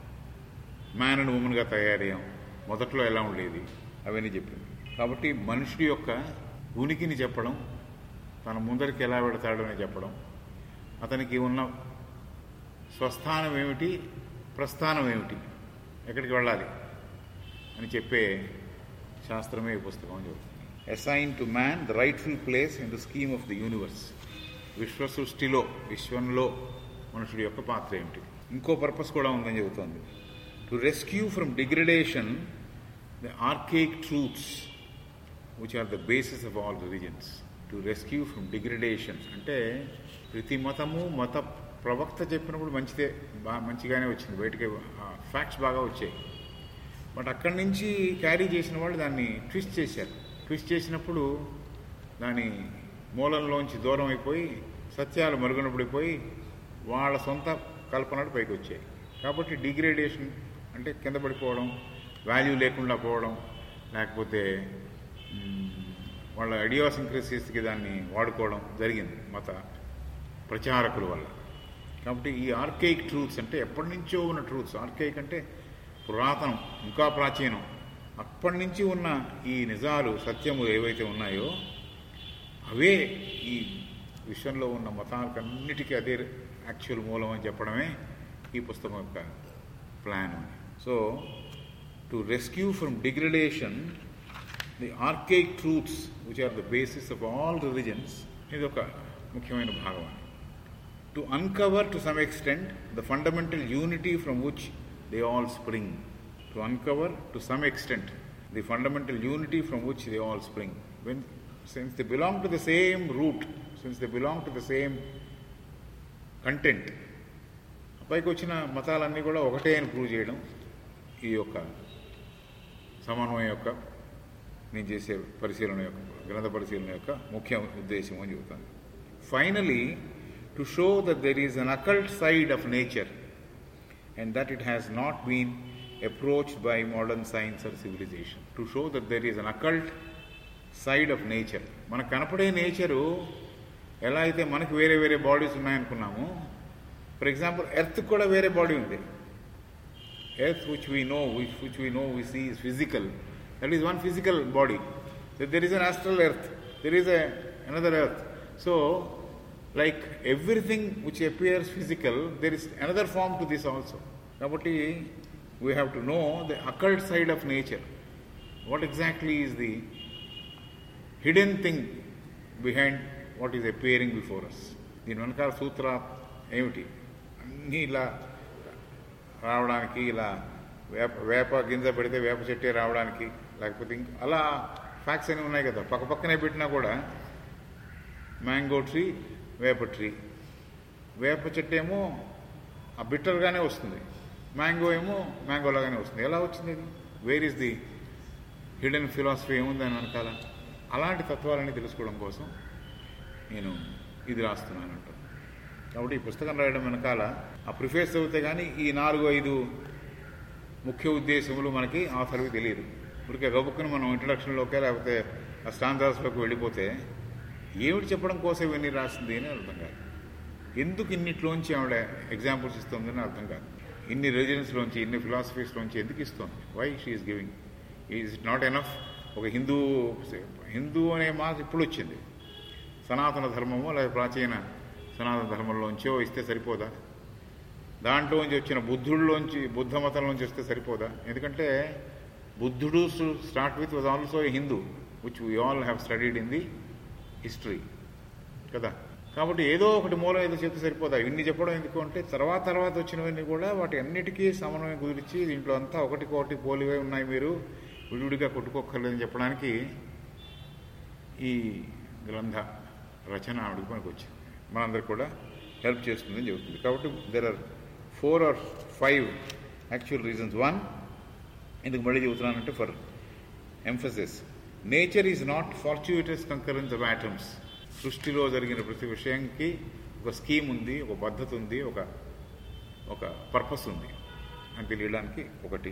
మ్యాన్ అండ్ ఉమెన్గా తయారయ్యాం మొదట్లో ఎలా ఉండేది అవన్నీ చెప్పింది కాబట్టి మనుషుడి యొక్క ఉనికిని చెప్పడం తన ముందరికి ఎలా పెడతాడు అని చెప్పడం అతనికి ఉన్న స్వస్థానం ఏమిటి ప్రస్థానం ఏమిటి ఎక్కడికి వెళ్ళాలి అని చెప్పే శాస్త్రమే ఈ పుస్తకం చెబుతుంది assign to man the rightful place in the scheme of the universe విశ్వ సృష్టిలో విశ్వంలో మనుషుడి యొక్క పాత్ర ఏమిటి ఇంకో పర్పస్ కూడా ఉందని చెబుతోంది to rescue from degradation the archaic truths which are the basis of all religions to rescue from degradation అంటే ప్రతి మతము మత ప్రవక్త చెప్పినప్పుడు మంచిదే బాగా మంచిగానే వచ్చింది బయటికి ఫ్యాక్ట్స్ బాగా వచ్చాయి బట్ అక్కడి నుంచి క్యారీ చేసిన వాళ్ళు దాన్ని ట్విస్ట్ చేశారు ట్విస్ట్ చేసినప్పుడు దాని మూలంలోంచి దూరం అయిపోయి సత్యాలు మరుగున పడిపోయి వాళ్ళ సొంత కల్పనలు పైకి వచ్చాయి కాబట్టి డిగ్రేడేషన్ అంటే కింద పడిపోవడం వాల్యూ లేకుండా పోవడం లేకపోతే మ్, వాళ్ళ ఐడియాసింక్రసీస్కి దాన్ని వాడుకోవడం జరిగింది మత ప్రచారకుల వల్ల కాబట్టి ఈ ఆర్కేయిక్ ట్రూత్స్ అంటే ఎప్పటి నుంచో ఉన్న ట్రూత్స్ ఆర్కేయిక్ అంటే పురాతనం ఇంకా ప్రాచీనం అప్పటి నుంచి ఉన్న ఈ నిజాలు సత్యములు ఏవైతే ఉన్నాయో అవే ఈ విశ్వంలో ఉన్న మతాలకన్నిటికీ అదే యాక్చువల్ మూలం అని చెప్పడమే ఈ పుస్తకం యొక్క plan so to rescue from degradation the archaic truths which are the basis of all religions ఇది ఒక ముఖ్యమైన భాగం to uncover to some extent the fundamental unity from which they all spring to uncover to some extent the fundamental unity from which they all spring when since they belong to the same root since they belong to the same content పైకి వచ్చిన మతాలన్నీ కూడా ఒకటే అని prove చేయడం ఈ యొక్క సమన్వయం యొక్క నేను చేసే పరిశీలన యొక్క గ్రంథ పరిశీలన యొక్క ముఖ్య ఉద్దేశం అని చెబుతాను finally to show that there is an occult side of nature and that it has not been approached by modern science or civilization to show that there is an occult side of nature మనకు కనపడే nature ఎలా అయితే మనకు వేరే వేరే bodies ఉన్నాయనుకున్నామో for example earth కూడా వేరే బాడీ ఉంది earth which we know which which we know we see is physical that is one physical body there is an astral earth there is another earth so like everything which appears physical there is another form to this also కాబట్టి we have to know the occult side of nature what exactly is the hidden thing behind what is appearing before us దీని వెనకాల సూత్ర ఏమిటి అన్నీ ఇలా రావడానికి ఇలా వేప వేప గింజ పెడితే వేప చెట్టే రావడానికి లేకపోతే ఇంక అలా ఫ్యాక్ట్స్ అన్నీ ఉన్నాయి కదా పక్క పక్కనే పెట్టినా కూడా మ్యాంగో ట్రీ వేప ట్రీ వేప చెట్టు ఏమో ఆ బిట్టర్గానే వస్తుంది మ్యాంగో ఏమో మ్యాంగో లాగానే వస్తుంది ఎలా వచ్చింది ఇది where is the hidden philosophy ఏముంది దాని వెనకాల అలాంటి తత్వాలని తెలుసుకోవడం కోసం నేను ఇది రాస్తున్నాను అంటాను కాబట్టి ఈ పుస్తకం రాయడం వెనకాల ఆ ప్రిఫేస్ చదివితే కానీ ఈ నాలుగు ఐదు ముఖ్య ఉద్దేశములు మనకి ఆఫర్వి తెలియదు ఇప్పటికే గబుక్కుని మనం ఇంట్రడక్షన్లోకే లేకపోతే ఆ స్టాండర్స్లోకి వెళ్ళిపోతే ఏమిటి చెప్పడం కోసం ఇవన్నీ రాసింది అని అర్థం కాదు ఎందుకు ఇన్నిట్లోంచి ఆవిడ ఎగ్జాంపుల్స్ ఇస్తుందని అర్థం కాదు ఇన్ని రిలీజన్స్లోంచి ఇన్ని ఫిలాసఫీస్లోంచి ఎందుకు ఇస్తుంది why she's giving is it not enough ఒక హిందూ హిందూ అనే మాట ఇప్పుడు వచ్చింది సనాతన ధర్మమో లేదా ప్రాచీన సనాతన ధర్మంలోంచో ఇస్తే సరిపోదా దాంట్లోంచి వచ్చిన బుద్ధుడిలోంచి బుద్ధ మతంలోంచి వస్తే సరిపోదా ఎందుకంటే బుద్ధుడు start with was also a Hindu which we all have studied in the history కదా కాబట్టి ఏదో ఒకటి మూలం ఏదో చెప్తే సరిపోదా ఇన్ని చెప్పడం ఎందుకు అంటే తర్వాత తర్వాత వచ్చినవన్నీ కూడా వాటి అన్నిటికీ సమన్వయం కుదిరించి దీంట్లో అంతా ఒకటికొకటి పోలివే ఉన్నాయి మీరు విడివిడిగా కొట్టుకోక్కర్లేదని చెప్పడానికి ఈ గ్రంథ రచన ఆవిడకి మనకు వచ్చింది మనందరికి కూడా హెల్ప్ చేస్తుందని చెబుతుంది కాబట్టి there are four or five actual reasons one ఎందుకు మళ్ళీ చెబుతున్నానంటే for emphasis nature is not fortuitous concurrence of atoms సృష్టిలో జరిగిన ప్రతి విషయంకి ఒక స్కీమ్ ఉంది ఒక పద్ధతి ఉంది ఒక ఒక పర్పస్ ఉంది అని తెలియడానికి ఒకటి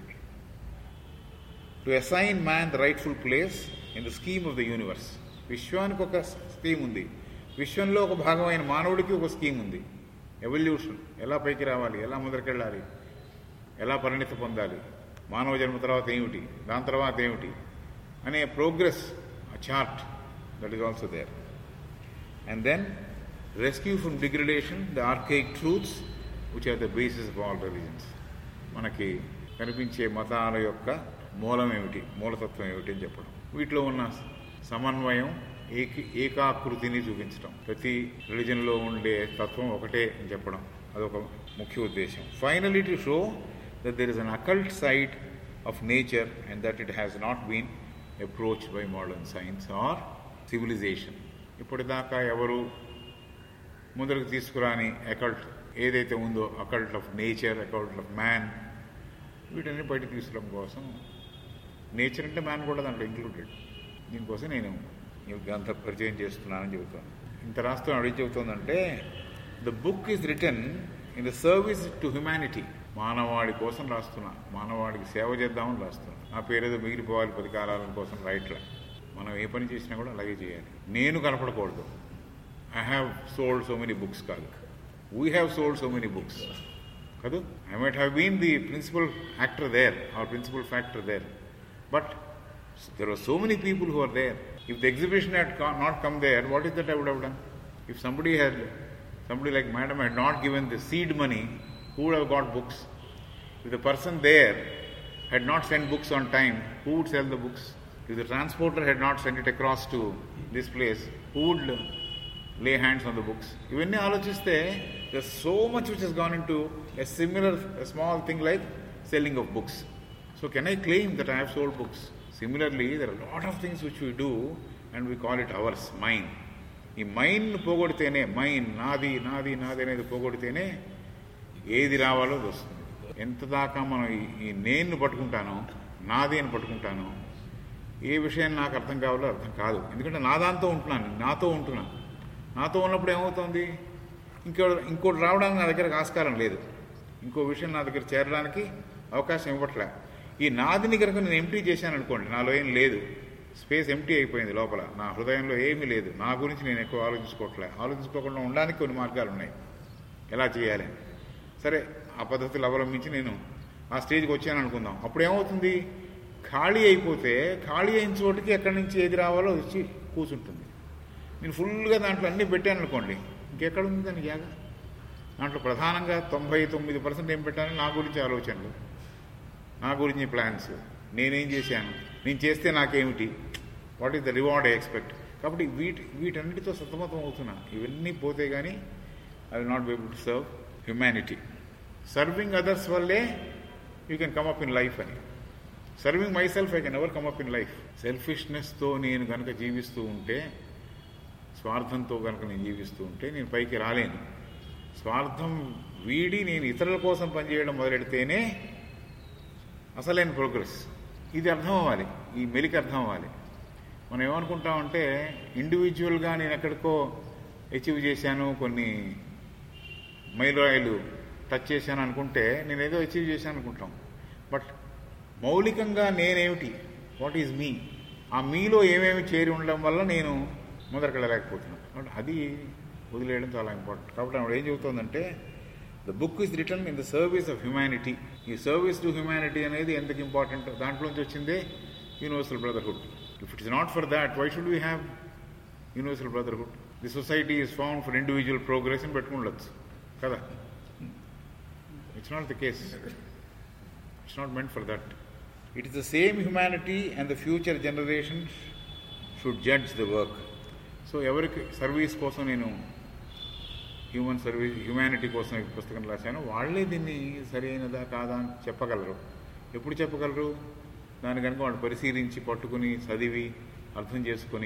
to assign man the rightful place in the scheme of the universe విశ్వానికి ఒక స్కీమ్ ఉంది విశ్వంలో ఒక భాగమైన మానవుడికి ఒక స్కీమ్ ఉంది ఎవల్యూషన్ ఎలా పైకి రావాలి ఎలా ముందరికెళ్ళాలి ఎలా పరిణితి పొందాలి మానవ జన్మ తర్వాత ఏమిటి దాని తర్వాత ఏమిటి అనే ప్రోగ్రెస్ ఆ chart that is also there and then rescue from degradation the archaic truths which are the basis of all religions మనకి కనిపించే మతాల యొక్క మూలం ఏమిటి మూలతత్వం ఏమిటి అని చెప్పడం వీటిలో ఉన్న సమన్వయం ఏకి ఏకాకృతిని చూపించడం ప్రతి రిలీజన్లో ఉండే తత్వం ఒకటే అని చెప్పడం అదొక ముఖ్య ఉద్దేశం finally to show that there is an occult side of nature and that it has not been approach by modern science or civilization ఇప్పటిదాకా ఎవరు ముందరకు తీసుకురాని అకల్ట్ ఏదైతే ఉందో occult of nature occult of man వీటన్ని బయట తీసుకురావడం కోసం నేచర్ అంటే మ్యాన్ కూడా దాంట్లో ఇంక్లూడెడ్ దీనికోసం నేను ఈ గ్రంథ పరిచయం చేస్తున్నానని చెబుతాను ఇంత రాష్ట్రం అడిగి చెబుతోందంటే the book is return in the service to humanity మానవాడి కోసం రాస్తున్నా మానవాడికి సేవ చేద్దామని రాస్తున్నా నా పేరేదో మిగిలిపోవాలి పది కాలాల కోసం రైట్లా మనం ఏ పని చేసినా కూడా అలాగే చేయాలి నేను కనపడకూడదు I have sold so many books కాదు we have sold so many books కదూ I might have been the principal actor there are principal factor there but there were so many people who are there. If the exhibition had co- not come there, what is that I would have done? If somebody had, somebody like Madam had not given the seed money, who would have got books? If the person there had not sent books on time, who would sell the books? If the transporter had not sent it across to this place, who would lay hands on the books? ఇవన్నీ ఆలోచిస్తే there's so much which has gone into a similar, a small thing like selling of books. So can I claim that I have sold books? Similarly, there are a lot of things which we do and we call it ours, mine. ఈ mine పోగొడితేనే mine నాది నాది నాది అనేది పోగొడితేనే ఏది రావాలో అది వస్తుంది ఎంత దాకా మనం ఈ- ఈ నేను పట్టుకుంటానో నాది అని పట్టుకుంటానో ఏ విషయం నాకు అర్థం కావాలో అర్థం కాదు ఎందుకంటే నా దాంతో ఉంటున్నాను నాతో ఉంటున్నాను నాతో ఉన్నప్పుడు ఏమవుతుంది ఇంకో ఇంకోటి రావడానికి నా దగ్గర ఆస్కారం లేదు ఇంకో విషయం నా దగ్గర చేరడానికి అవకాశం ఇవ్వట్లే ఈ నాదిని కనుక నేను ఎంటీ చేశాను అనుకోండి నాలో ఏం లేదు స్పేస్ ఎంటీ అయిపోయింది లోపల నా హృదయంలో ఏమీ లేదు నా గురించి నేను ఎక్కువ ఆలోచించుకోవట్లే ఆలోచించుకోకుండా ఉండడానికి కొన్ని మార్గాలు ఉన్నాయి ఎలా చేయాలి అని. సరే ఆ పద్ధతులు అవలంబించి నేను ఆ స్టేజ్కి వచ్చాను అనుకుందాం అప్పుడు ఏమవుతుంది ఖాళీ అయిపోతే ఖాళీ అయిన చోటికి ఎక్కడి నుంచి ఏది రావాలో అది వచ్చి కూర్చుంటుంది నేను ఫుల్గా దాంట్లో అన్నీ పెట్టాను అనుకోండి ఇంకెక్కడ ఉంది దాని జాగా దాంట్లో ప్రధానంగా తొంభై తొమ్మిది పర్సెంట్ ఏం పెట్టాను నా గురించి ఆలోచనలు నా గురించి ప్లాన్స్ నేనేం చేశాను నేను చేస్తే నాకేమిటి what is the reward I expect కాబట్టి వీటి వీటన్నిటితో సతమతం అవుతున్నా ఇవన్నీ పోతే కానీ I will not be able to serve humanity serving others వల్లే you can come up in life అని serving my self I can ever come up in life సెల్ఫిష్నెస్తో నేను కనుక జీవిస్తూ ఉంటే స్వార్థంతో కనుక నేను జీవిస్తూ ఉంటే నేను పైకి రాలేను స్వార్థం వీడి నేను ఇతరుల కోసం పనిచేయడం మొదలెడితేనే అసలైన ప్రోగ్రెస్ ఇది అర్థం అవ్వాలి ఈ మెలికి అర్థం అవ్వాలి మనం ఏమనుకుంటామంటే ఇండివిజువల్గా నేను ఎక్కడికో అచీవ్ చేశాను కొన్ని మైలురాయిలు టచ్ చేశాను అనుకుంటే నేను ఏదో అచీవ్ చేశాను అనుకుంటాం బట్ మౌలికంగా నేనేమిటి వాట్ ఈజ్ మీ ఆ మీలో ఏమేమి చేరి ఉండడం వల్ల నేను ముందరకెళ్ళలేకపోతున్నాను కాబట్టి అది వదిలేయడం చాలా ఇంపార్టెంట్ కాబట్టి ఆవిడ ఏం చెబుతోందంటే the book is return in the service of humanity ఈ సర్వీస్ టు హ్యుమానిటీ అనేది ఎంతకు ఇంపార్టెంట్ దాంట్లోంచి వచ్చిందే universal brotherhood if it is not for that why should we have universal brotherhood the society is found for individual progress అని పెట్టుకుండొచ్చు కదా it's not the case it's not meant for that it is the same humanity and the future generations should judge the work so ఎవరికి service కోసం నేను human service humanity కోసం ఈ పుస్తకం రాశాను వాళ్ళే దీన్ని సరైనదా కాదా అని చెప్పగలరు ఎప్పుడు చెప్పగలరు దాని కనుక వాళ్ళు పరిశీలించి పట్టుకుని చదివి అర్థం చేసుకొని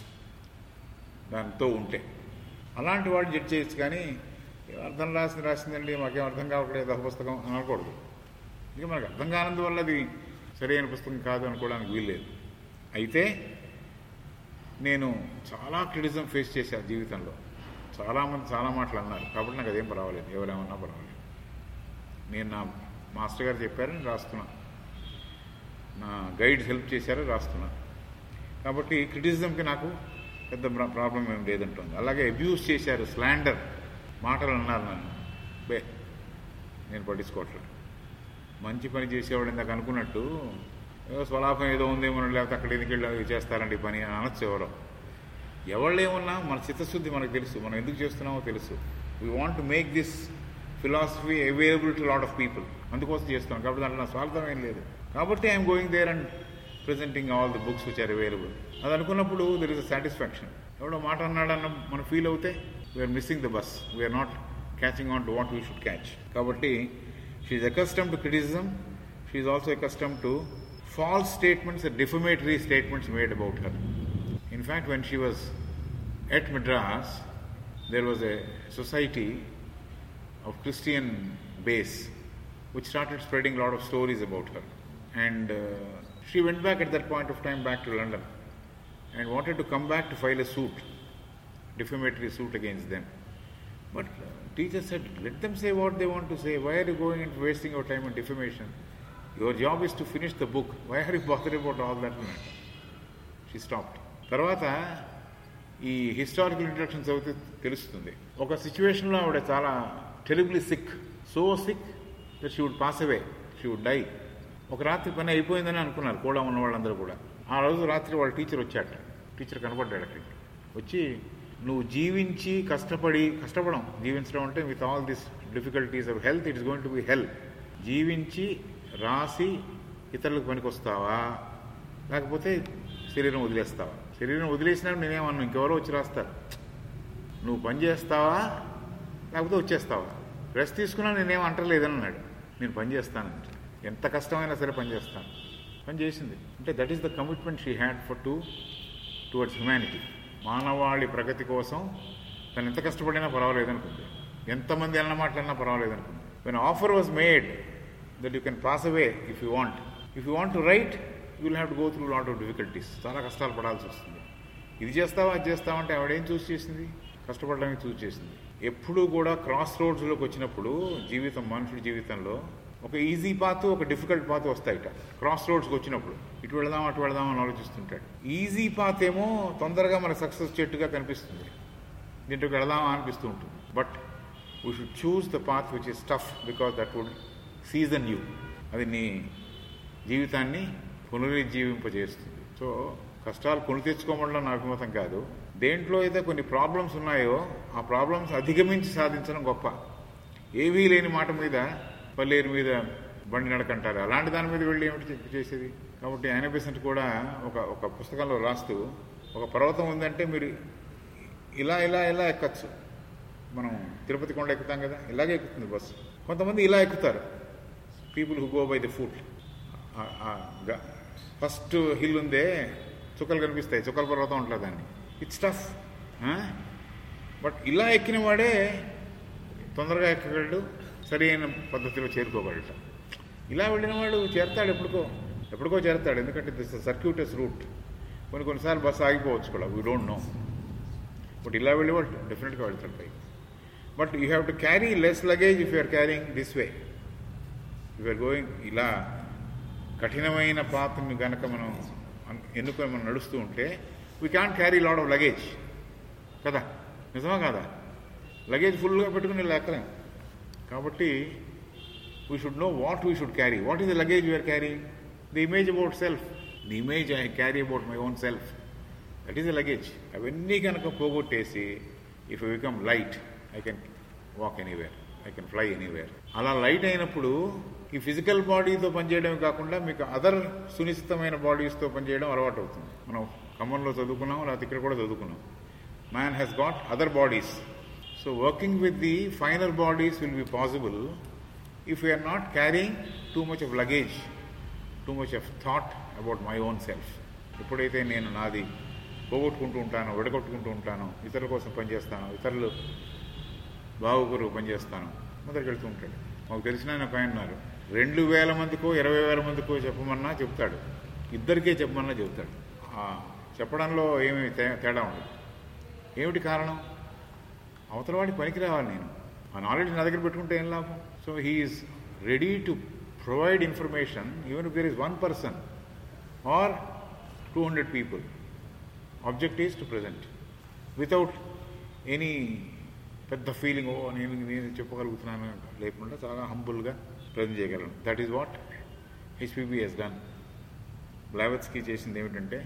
దాంతో ఉంటే అలాంటి వాళ్ళు జడ్జ్ చేయొచ్చు కానీ "ఏం అర్థం రాసింది రాసిందండి మాకేం అర్థం కావట్లేదు ఆ పుస్తకం అని అనకూడదు ఇక మనకు అర్థం కానందువల్ల అది సరైన పుస్తకం కాదు అనుకోవడానికి వీల్లేదు అయితే నేను చాలా క్రిటిజం ఫేస్ చేశాను జీవితంలో చాలామంది చాలా మాటలు అన్నారు కాబట్టి నాకు అదేం పర్వాలేదు ఎవరేమన్నా పర్వాలేదు నేను నా మాస్టర్ గారు చెప్పారు నేను రాస్తున్నా నా గైడ్స్ హెల్ప్ చేశారు రాస్తున్నా కాబట్టి క్రిటిసిజంకి నాకు పెద్ద ప్రా- ప్రాబ్లం ఏం లేదంటుంది అలాగే అబ్యూస్ చేశారు స్లాండర్ మాటలు అన్నారు నన్ను బే నేను పట్టించుకోవట్లేదు మంచి పని చేసేవాడు ఇందాక అనుకున్నట్టు ఏదో స్వలాభం ఏదో ఉందేమో లేకపోతే అక్కడ ఎందుకు వెళ్ళి చేస్తారండి ఈ పని అని అనొచ్చు ఎవరో ఎవళ్ళు ఏమన్నా మన చిత్తశుద్ధి మనకు తెలుసు మనం ఎందుకు చేస్తున్నామో తెలుసు we want to make this philosophy available to lot of people అందుకోసం చేస్తున్నాం కాబట్టి దాంట్లో నా స్వార్థం ఏం లేదు కాబట్టి I'm going there and presenting all the books which are available అది అనుకున్నప్పుడు దెర్ ఇస్ అ సాటిస్ఫాక్షన్ ఎవడో మాట అన్నాడన్న మనం ఫీల్ అవుతే we're missing the bus we're not catching on to what we should catch కాబట్టి she's accustom to criticism she's also accustom to false statements and defamatory statements made about her. In fact, when she was at Madras, there was a society of Christian base which started spreading a lot of stories about her. And uh, she went back at that point of time back to London and wanted to come back to file a suit, defamatory suit against them. But uh, teacher said, let them say what they want to say. Why are you going and wasting your time on defamation? Your job is to finish the book. Why are you bothered about all that? She stopped. తర్వాత ఈ historical introduction చదివితే తెలుస్తుంది ఒక సిచ్యువేషన్లో ఆవిడ చాలా terribly sick so sick that she would pass away she would die ఒక రాత్రి పని అయిపోయిందని అనుకున్నారు కూడా ఉన్న వాళ్ళందరూ కూడా ఆ రోజు రాత్రి వాళ్ళ టీచర్ వచ్చాట టీచర్ కనపడ్డాడు అక్కడికి వచ్చి నువ్వు జీవించి కష్టపడి కష్టపడం జీవించడం అంటే with all this difficulties of health it is going to be health జీవించి రాసి ఇతరులకు పనికొస్తావా లేకపోతే శరీరం వదిలేస్తావా శరీరం వదిలేసినా నేనేమన్నా ఇంకెవరో వచ్చి రాస్తారు నువ్వు పని చేస్తావా లేకపోతే వచ్చేస్తావా రెస్ట్ తీసుకున్నా నేనేం అంటలేదని అన్నాడు నేను పని చేస్తానంటే ఎంత కష్టమైనా సరే పని చేస్తాను పని చేసింది అంటే that is the commitment she had for to towards humanity మానవాళి ప్రగతి కోసం తను ఎంత కష్టపడినా పర్వాలేదు అనుకుంది ఎంతమంది అన్న మాటలన్నా పర్వాలేదు అనుకుంది when offer was made that you can pass away if you want if you want to write you will have to go through lot of difficulties చాలా కష్టాలు పడాల్సి వస్తుంది ఇది చేస్తావా అది చేస్తావా అంటే ఆవిడేం చూస్ చేసింది కష్టపడడానికి చూస్ చేసింది ఎప్పుడూ కూడా క్రాస్ రోడ్స్లోకి వచ్చినప్పుడు జీవితం మనుషుడి జీవితంలో ఒక ఈజీ పాత్ ఒక డిఫికల్ట్ పాత్ వస్తాయిట క్రాస్ రోడ్స్కి వచ్చినప్పుడు ఇటు వెళదాం అటు వెళదాం అని ఆలోచిస్తుంటాడు ఈజీ పాత్ ఏమో తొందరగా మనకు సక్సెస్ చెట్టుగా కనిపిస్తుంది దీంట్లోకి వెళదామా అనిపిస్తూ ఉంటుంది but we should choose the path which is tough because that would season you అది నీ జీవితాన్ని పునరుజ్జీవింపజేస్తుంది సో కష్టాలు కొని తెచ్చుకోవడంలో నా అభిమతం కాదు దేంట్లో అయితే కొన్ని ప్రాబ్లమ్స్ ఉన్నాయో ఆ ప్రాబ్లమ్స్ అధిగమించి సాధించడం గొప్ప ఏవీ లేని మాట మీద పల్లేరు మీద బండి నడకంటారు అలాంటి దాని మీద వెళ్ళి ఏమిటి చెప్పి చేసేది కాబట్టి ఆయన బెసెంట్ కూడా ఒక ఒక పుస్తకంలో రాస్తూ ఒక పర్వతం ఉందంటే మీరు ఇలా ఇలా ఇలా ఎక్కచ్చు మనం తిరుపతి కొండ ఎక్కుతాం కదా ఇలాగే ఎక్కుతుంది బస్సు కొంతమంది ఇలా ఎక్కుతారు people who go by the foot first hill ఉందే చుక్కలు కనిపిస్తాయి చుక్కల పర్వతం ఉంటుంది దాన్ని ఇట్స్ టఫ్ బట్ ఇలా ఎక్కిన వాడే తొందరగా ఎక్కగలడు సరైన పద్ధతిలో చేరుకోగలట ఇలా వెళ్ళిన వాడు చేరతాడు ఎప్పటికో ఎప్పటికో చేరతాడు ఎందుకంటే దిస్ సర్క్యూటస్ రూట్ కొన్ని కొన్నిసార్లు బస్సు ఆగిపోవచ్చు కూడా వీ డోంట్ నో బట్ ఇలా వెళ్ళేవాడు డెఫినెట్గా వెళ్తాడు పైకి but you have to carry less luggage if you're carrying this way you're going ఇలా కఠినమైన పాత్రని గనక మనం అన్- ఎన్నుకొని మనం నడుస్తూ ఉంటే we can carry load of luggage కదా నిజమా కాదా లగేజ్ ఫుల్గా పెట్టుకుని ఇలా ఎక్కలేం కాబట్టి we should know what we should carry what is the luggage you're carry the image about self the image I carry about my own self that is the luggage అవన్నీ కనుక పోగొట్టేసి if I become light I can walk anywhere I can fly anywhere అలా light అయినప్పుడు ఈ physical బాడీతో పనిచేయడమే కాకుండా మీకు other సునిశ్చితమైన బాడీస్తో పనిచేయడం అలవాటు అవుతుంది మనం ఖమ్మంలో చదువుకున్నాం లేకపోతే ఇక్కడ కూడా చదువుకున్నాం man has got other bodies so working with the final bodies will be possible if you're not carrying too much of luggage too much of thought about my own self ఎప్పుడైతే నేను నాది పోగొట్టుకుంటూ ఉంటాను విడగొట్టుకుంటూ ఉంటాను ఇతరుల కోసం పనిచేస్తాను ఇతరులు బావుగురు పనిచేస్తాను మొదటికి వెళ్తూ ఉంటాడు మాకు తెలిసిన ఆయన ఒక ఆయన ఉన్నారు రెండు వేల మందికో ఇరవై వేల మందికో చెప్పమన్నా చెప్తాడు ఇద్దరికే చెప్పమన్నా చెప్తాడు ఆ చెప్పడంలో ఏమి తే- తేడా ఉండదు ఏమిటి కారణం అవతల వాడికి పనికి రావాలి నేను ఆ నాలెడ్జ్ నా దగ్గర పెట్టుకుంటే ఏం లాభం so he's ready to provide information even if there is one person or two hundred people object is to present without any పెద్ద ఫీలింగ్ ఓ నేను నేను చెప్పగలుగుతున్నాను లేకుండా చాలా హంబుల్గా ప్రజెంట్ చేయగలను that is what HPB has done Blavatsky చేసింది ఏమిటంటే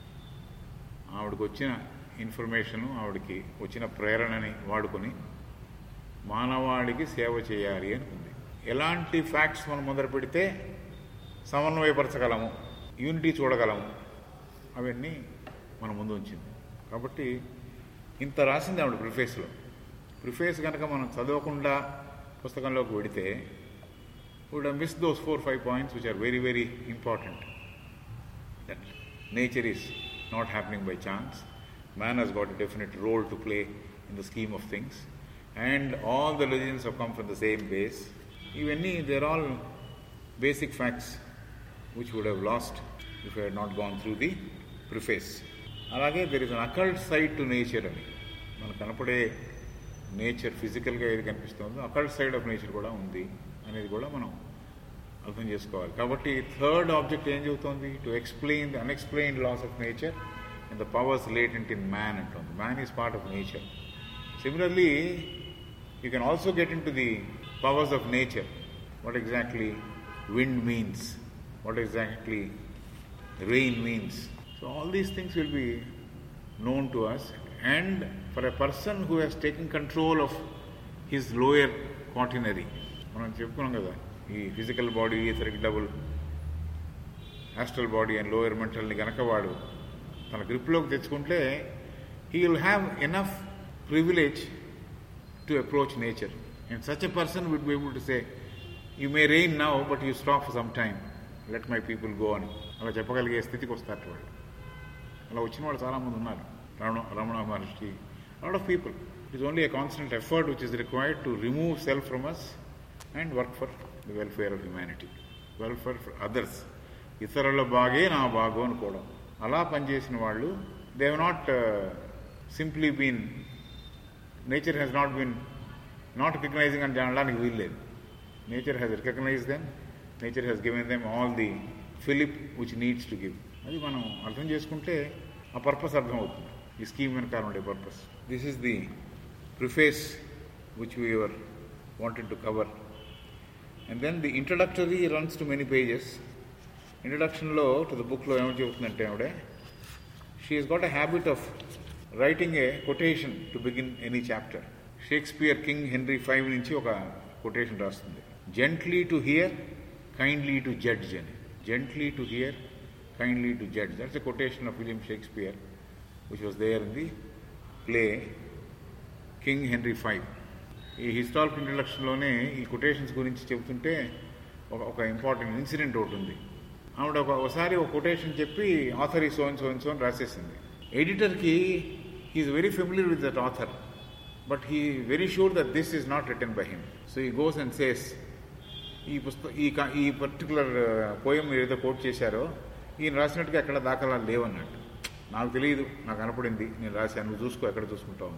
ఆవిడకి వచ్చిన ఇన్ఫర్మేషను ఆవిడకి వచ్చిన ప్రేరణని వాడుకొని మానవాళికి సేవ చేయాలి అనుకుంది ఎలాంటి ఫ్యాక్ట్స్ మనం మొదలు పెడితే సమన్వయపరచగలము యూనిటీ చూడగలము అవన్నీ మన ముందు ఉంచింది కాబట్టి ఇంత రాసింది ఆవిడ ప్రిఫేస్లో ప్రిఫేస్ కనుక మనం చదవకుండా పుస్తకంలోకి వెడితే would miss those four five points which are very very important that nature is not happening by chance. Man has got a definite role to play in the scheme of things, and all the religions have come from the same base. Even they're all basic facts which would have lost if I had not gone through the preface. అలాగే there is an occult side to nature అని మనకు కనపడే nature ఫిజికల్గా ఏది కనిపిస్తుందో occult side of nature కూడా ఉంది అనేది కూడా మనం అర్థం చేసుకోవాలి కాబట్టి థర్డ్ ఆబ్జెక్ట్ ఏం చెబుతోంది to explain the unexplained laws of nature and the powers latent in man and on. Man is part of nature. Similarly, you can also get into the powers of nature. What exactly wind means, what exactly rain means. So, all these things will be known to us. And for a person who has taken control of his lower quaternary, మనం చెప్పుకున్నాం కదా ఈ physical body ఇతరికి double astral body and lower మెంటల్ని గనక వాడు తన గ్రిప్లోకి తెచ్చుకుంటే he will have enough privilege to approach nature and such a person would be able to say you may rain now but you stop for some time let my people go అని అలా చెప్పగలిగే స్థితికి వస్తారు వాళ్ళు అలా వచ్చిన వాళ్ళు చాలామంది ఉన్నారు Ramana Ramana Maharshi lot of people it is only a constant effort which is required to remove self from us and work for the welfare of humanity welfare for others ఇతరుల బాగే నా బాగు అనుకోవడం అలా పనిచేసిన వాళ్ళు they have not simply been nature has not been not recognizing అని అనడానికి వీల్లేదు nature has recognize them nature has given them all the fillip which needs to give అది మనం అర్థం చేసుకుంటే ఆ పర్పస్ అర్థం అవుతుంది ఈ స్కీమ్ వెనకాల ఉండే purpose this is the preface which we're wanted to cover and then the introductory runs to many pages ఇంట్రడక్షన్లో టు ద బుక్లో ఏమని చెబుతుందంటే ఆవిడ she has got a habit of writing a quotation to begin any chapter Shakespeare King Henry five నుంచి ఒక quotation రాస్తుంది gently to hear kindly to judge అని gently to hear kindly to judge that's a quotation of William Shakespeare which was there in the play King Henry five ఈ historic ఇంట్రడక్షన్లోనే ఈ quotations గురించి చెబుతుంటే ఒక ఒక ఇంపార్టెంట్ ఇన్సిడెంట్ ఒకటి ఉంది ఆవిడ ఒక ఒకసారి ఒక కొటేషన్ చెప్పి ఆథర్ ఈ సోన్ సోన్ సోన్ రాసేసింది ఎడిటర్కి he's very familiar with that author but he very sure that this is not written by him so he goes and says ఈ పుస్తక ఈ క- ఈ పర్టికులర్ పోయం మీరు ఏదో కోట్ చేశారో ఈయన రాసినట్టుగా ఎక్కడ దాఖలాలు లేవన్నట్టు నాకు తెలియదు నాకు కనపడింది నేను రాశాను నువ్వు చూసుకో ఎక్కడ చూసుకుంటావు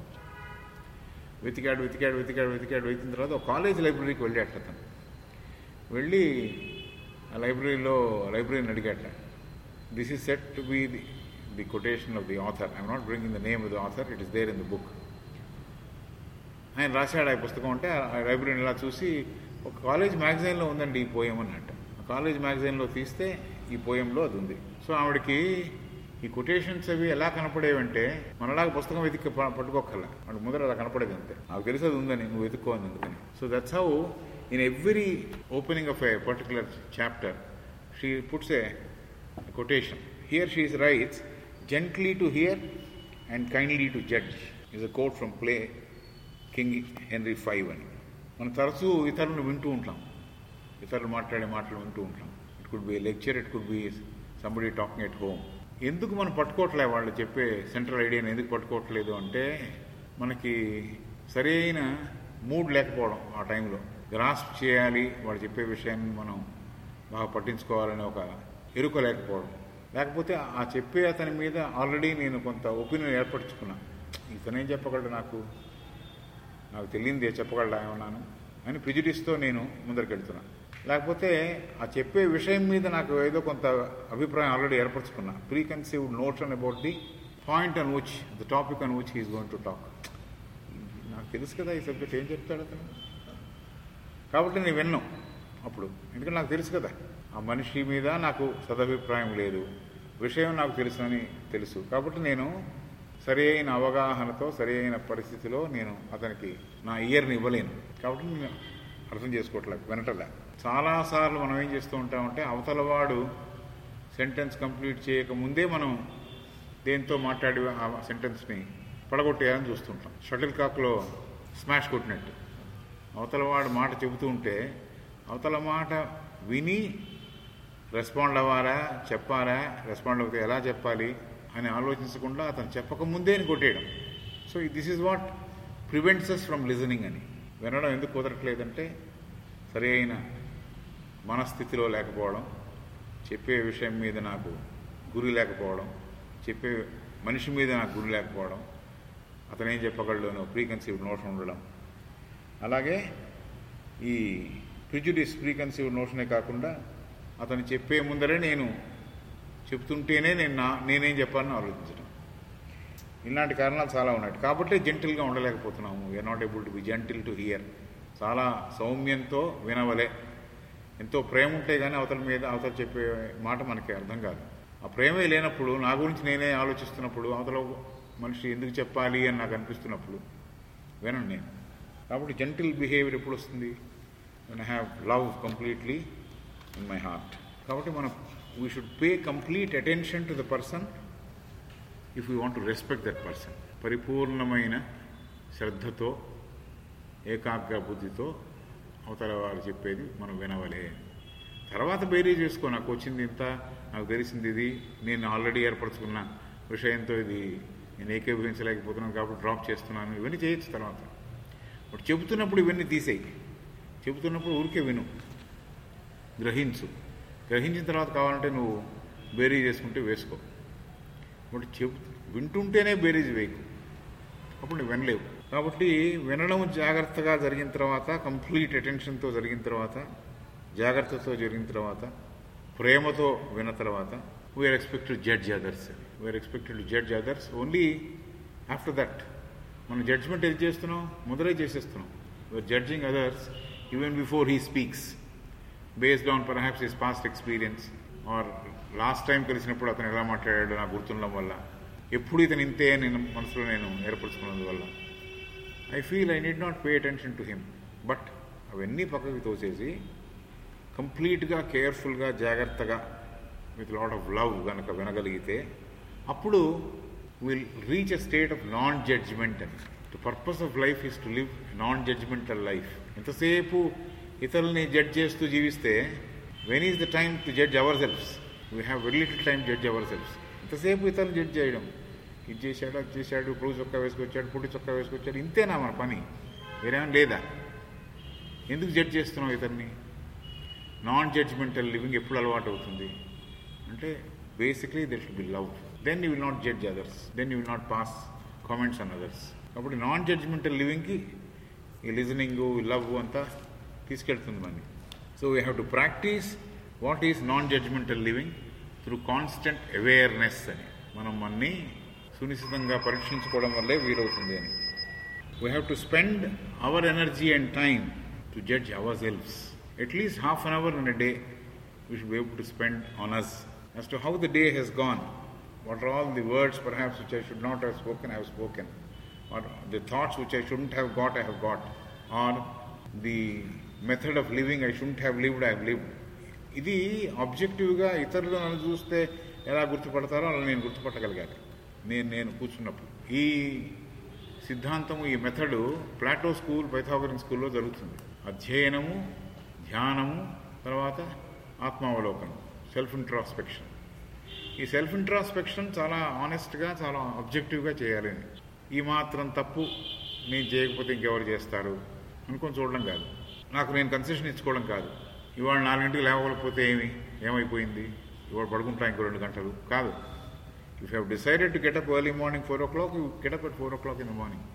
వెతికాడు వెతికాడు వెతికాడు వెతికాడు వెతికిన తర్వాత ఒక కాలేజ్ లైబ్రరీకి వెళ్ళాట అతను వెళ్ళి ఆ లైబ్రరీలో లైబ్రరీని అడిగాట this is set to be the the quotation of the author I'm not bringing the name of the author it is there in the book ఆయన రాశాడు ఆ పుస్తకం అంటే ఆ లైబ్రరీని ఇలా చూసి ఒక కాలేజ్ మ్యాగజైన్లో ఉందండి ఈ పోయం అన్నట్టు ఆ కాలేజ్ మ్యాగజైన్లో తీస్తే ఈ పోయంలో అది ఉంది సో ఆవిడకి ఈ కొటేషన్స్ అవి ఎలా కనపడేవంటే మనలాగా పుస్తకం వెతికి ప- పట్టుకోకల్లా వాడి ముందర అలా కనపడేది అంతే నాకు తెలిసి అది ఉందని నువ్వు వెతుక్కోవాలి అందుకని so that's how in every opening of a particular chapter she puts a quotation. Here she is writes, gently to hear and kindly to judge is a quote from play King Henry five అని మనం తరచూ ఇతరులను వింటూ ఉంటాం ఇతరులు మాట్లాడే మాటలు వింటూ ఉంటాం it could be lecture it could be somebody talking at home ఎందుకు మనం పట్టుకోవట్లే వాళ్ళు చెప్పే సెంట్రల్ ఐడియాని ఎందుకు పట్టుకోవట్లేదు అంటే మనకి సరైన మూడ్ లేకపోవడం ఆ టైంలో గ్రాస్ప్ చేయాలి వాడు చెప్పే విషయాన్ని మనం బాగా పట్టించుకోవాలనే ఒక ఎరుక లేకపోవడం లేకపోతే ఆ చెప్పే అతని మీద ఆల్రెడీ నేను కొంత ఒపీనియన్ ఏర్పరచుకున్నా ఇతనేం చెప్పగలడు నాకు నాకు తెలియందే చెప్పగలడా ఏమన్నాను అని ప్రిజుడిస్తో నేను ముందరికి వెళ్తున్నా లేకపోతే ఆ చెప్పే విషయం మీద నాకు ఏదో కొంత అభిప్రాయం ఆల్రెడీ ఏర్పరచుకున్నా preconceived notion about the point on which the topic on which he's going to talk నాకు తెలుసు కదా ఈ సబ్జెక్ట్ ఏం చెప్తాడు అతను కాబట్టి నేను విన్నాం అప్పుడు ఎందుకంటే నాకు తెలుసు కదా ఆ మనిషి మీద నాకు సదభిప్రాయం లేదు విషయం నాకు తెలుసు అని తెలుసు కాబట్టి నేను సరి అయిన అవగాహనతో సరి అయిన పరిస్థితిలో నేను అతనికి నా ఇయర్ని ఇవ్వలేను కాబట్టి నేను అర్థం చేసుకోవట్లేదు వినటలే చాలాసార్లు మనం ఏం చేస్తూ ఉంటామంటే అవతలవాడు సెంటెన్స్ కంప్లీట్ చేయకముందే మనం దేంతో మాట్లాడి ఆ సెంటెన్స్ని పడగొట్టేయాలని చూస్తుంటాం షటిల్ కాక్లో స్మాష్ కొట్టినట్టు అవతల వాడు మాట చెబుతూ ఉంటే అవతల మాట విని రెస్పాండ్ అవ్వాలా చెప్పాలా రెస్పాండ్ అవుతే ఎలా చెప్పాలి అని ఆలోచించకుండా అతను చెప్పకముందే అని కొట్టేయడం so this is what prevents us from listening అని వినడం ఎందుకు కుదరట్లేదంటే సరి అయిన మనస్థితిలో లేకపోవడం చెప్పే విషయం మీద నాకు గురి లేకపోవడం చెప్పే మనిషి మీద నాకు గురి లేకపోవడం అతను ఏం చెప్పగలడు అని ప్రీకన్సీవ్ నోషన్ ఉండడం అలాగే ఈ ప్రిజుడిస్ ప్రీకన్సీవ్ నోషనే కాకుండా అతను చెప్పే ముందరే నేను చెప్తుంటేనే నేను నా నేనేం చెప్పాలని ఆలోచించడం ఇలాంటి కారణాలు చాలా ఉన్నాయి కాబట్టి జెంటిల్గా ఉండలేకపోతున్నాము we're not able to be gentle to hear చాలా సౌమ్యంతో వినవలే ఎంతో ప్రేమ ఉంటే కానీ అవతల మీద అవతల చెప్పే మాట మనకి అర్థం కాదు ఆ ప్రేమే లేనప్పుడు నా గురించి నేనే ఆలోచిస్తున్నప్పుడు అవతల మనిషి ఎందుకు చెప్పాలి అని నాకు అనిపిస్తున్నప్పుడు వినండి నేను కాబట్టి జెంటిల్ బిహేవియర్ ఎప్పుడు వస్తుంది when I have love completely in my heart కాబట్టి మనం we should pay complete attention to the person if you want to respect that person పరిపూర్ణమైన శ్రద్ధతో ఏకాగ్ర బుద్ధితో అవతల వారు చెప్పేది మనం వినవలే తర్వాత బేరీ చేసుకో నాకు వచ్చింది ఇంత నాకు తెలిసింది ఇది నేను ఆల్రెడీ ఏర్పరచుకున్న విషయంతో ఇది నేను ఏకీభవించలేకపోతున్నాను కాబట్టి డ్రాప్ చేస్తున్నాను ఇవన్నీ చేయొచ్చు తర్వాత బట్ చెబుతున్నప్పుడు ఇవన్నీ తీసేయి చెబుతున్నప్పుడు ఊరికే విను గ్రహించు గ్రహించిన తర్వాత కావాలంటే నువ్వు బేరీ చేసుకుంటే వేసుకో బట్ చెబు వింటుంటేనే బేరీజ్ వేయకు అప్పుడు నువ్వు వినలేవు కాబట్టి వినడం జాగ్రత్తగా జరిగిన తర్వాత కంప్లీట్ అటెన్షన్తో జరిగిన తర్వాత జాగ్రత్తతో జరిగిన తర్వాత ప్రేమతో విన్న తర్వాత we're expect to judge others we're expected to judge others only after that మనం జడ్జ్మెంట్ ఏది చేస్తున్నాం మొదలై చేసేస్తున్నాం we're judging others even before he speaks based on perhaps his past experience or last time కలిసినప్పుడు అతను ఎలా మాట్లాడాడు నాకు గుర్తుండడం వల్ల ఎప్పుడు ఇతను ఇంతే నేను మనసులో నేను ఏర్పరచుకున్నందువల్ల I feel I need not pay attention to him but అవన్నీ పక్కకి తోసేసి కంప్లీట్గా కేర్ఫుల్గా జాగ్రత్తగా విత్ లాట్ ఆఫ్ లవ్ కనుక వినగలిగితే అప్పుడు will reach a state of non judgement అని the purpose of life is to live non judgemental life ఎంతసేపు ఇతరుల్ని జడ్జ్ చేస్తూ జీవిస్తే when is the time to judge ourselves we have very little time judge ourselves ఎంతసేపు ఇతరులు judge చేయడం ఇది చేశాడు అది చేశాడు పులు చొక్కా వేసుకొచ్చాడు పుట్టి చొక్కా వేసుకొచ్చాడు ఇంతేనా మన పని వేరేమైనా లేదా ఎందుకు జడ్జ్ చేస్తున్నాం ఇతన్ని నాన్ జడ్జ్మెంటల్ లివింగ్ ఎప్పుడు అలవాటు అవుతుంది అంటే basically there should be love then you will not judge others then you will not pass comments on others కాబట్టి నాన్ జడ్జ్మెంటల్ లివింగ్కి ఈ లిజనింగ్ లవ్ అంతా తీసుకెళ్తుంది మనని so we have to practise what is non judgemental living through constant awareness అని మనం మన్ని సునిశ్చితంగా పరీక్షించుకోవడం వల్లే వీలవుతుంది అని we have to spend our energy and time to judge ourselves at least half an hour in a day we should be able to spend on us as to how the day has gone. What are all the words perhaps which I should not have spoken, I have spoken. Or the thoughts which I shouldn't have got, I have got. Or the method of living I shouldn't have lived, I have lived. ఇది ఆబ్జెక్టివ్గా ఇతరులు నన్ను చూస్తే ఎలా గుర్తుపడతారో అలా నేను గుర్తుపట్టగలిగాను నేను నేను కూర్చున్నప్పుడు ఈ సిద్ధాంతము ఈ మెథడు ప్లాటో స్కూల్ పైథాగరన్ స్కూల్లో జరుగుతుంది అధ్యయనము ధ్యానము తర్వాత ఆత్మావలోకనం సెల్ఫ్ ఇంట్రాస్పెక్షన్ ఈ సెల్ఫ్ ఇంట్రాస్పెక్షన్ చాలా ఆనెస్ట్గా చాలా ఆబ్జెక్టివ్గా చేయాలి ఈ మాత్రం తప్పు నేను చేయకపోతే ఇంకెవరు చేస్తారు అనుకొని చూడడం కాదు నాకు నేను కన్సెషన్ ఇచ్చుకోవడం కాదు ఇవాళ నాలుగింటికి లేవకపోతే ఏమి ఏమైపోయింది ఇవాళ పడుకుంటా ఇంకో రెండు గంటలు కాదు if have decided to get up early morning four o'clock you get up at four o'clock in the morning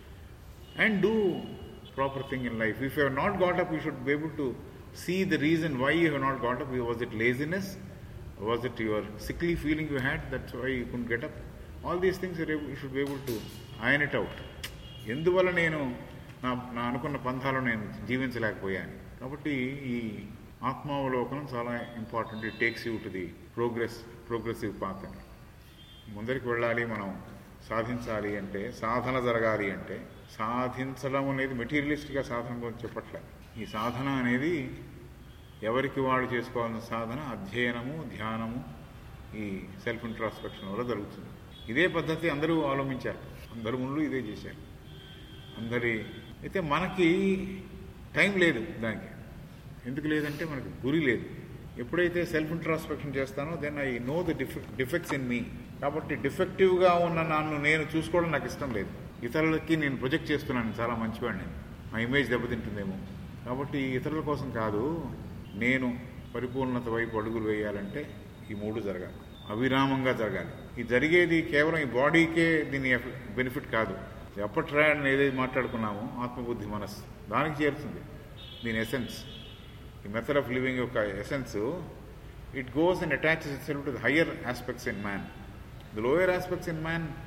and do proper thing in life. If you have not got up, you should be able to see the reason why you have not got up. Was it laziness? Was it your sickly feeling you had? That's why you couldn't get up. All these things you're able, you should be able to iron it out. ఎందువల్ల నేను నా నా అనుకున్న పంథాలో నేను జీవించలేకపోయాను కాబట్టి ఈ ఆత్మావలోకనం చాలా important it takes you to the progress progressive path అని ముందరికి వెళ్ళాలి మనం సాధించాలి అంటే సాధన జరగాలి అంటే సాధించడం అనేది మెటీరియలిస్ట్గా సాధన గురించి చెప్పట్లే ఈ సాధన అనేది ఎవరికి వాడు చేసుకోవాల్సిన సాధన అధ్యయనము ధ్యానము ఈ సెల్ఫ్ ఇంట్రాస్పెక్షన్ వల్ల జరుగుతుంది ఇదే పద్ధతి అందరూ అవలంబించారు అందరు ముందు ఇదే చేశారు అందరి అయితే మనకి టైం లేదు దానికి ఎందుకు లేదంటే మనకి గురి లేదు ఎప్పుడైతే సెల్ఫ్ ఇంట్రాస్పెక్షన్ చేస్తానో then I know the defects in me కాబట్టి డిఫెక్టివ్గా ఉన్న నన్ను నేను చూసుకోవడం నాకు ఇష్టం లేదు ఇతరులకి నేను ప్రొజెక్ట్ చేస్తున్నాను చాలా మంచివాడిని మా ఇమేజ్ దెబ్బతింటుందేమో కాబట్టి ఇతరుల కోసం కాదు నేను పరిపూర్ణత వైపు అడుగులు వేయాలంటే ఈ మూడు జరగాలి అవిరామంగా జరగాలి ఇది జరిగేది కేవలం ఈ బాడీకే దీని బెనిఫిట్ కాదు ఎప్పట్రా అని ఏదైతే మాట్లాడుకున్నామో ఆత్మబుద్ధి మనస్సు దానికి చేరుతుంది దీని ఎసెన్స్ ఈ మెథడ్ ఆఫ్ లివింగ్ యొక్క essence it goes and attaches itself to the higher aspects in man the lower aspects in man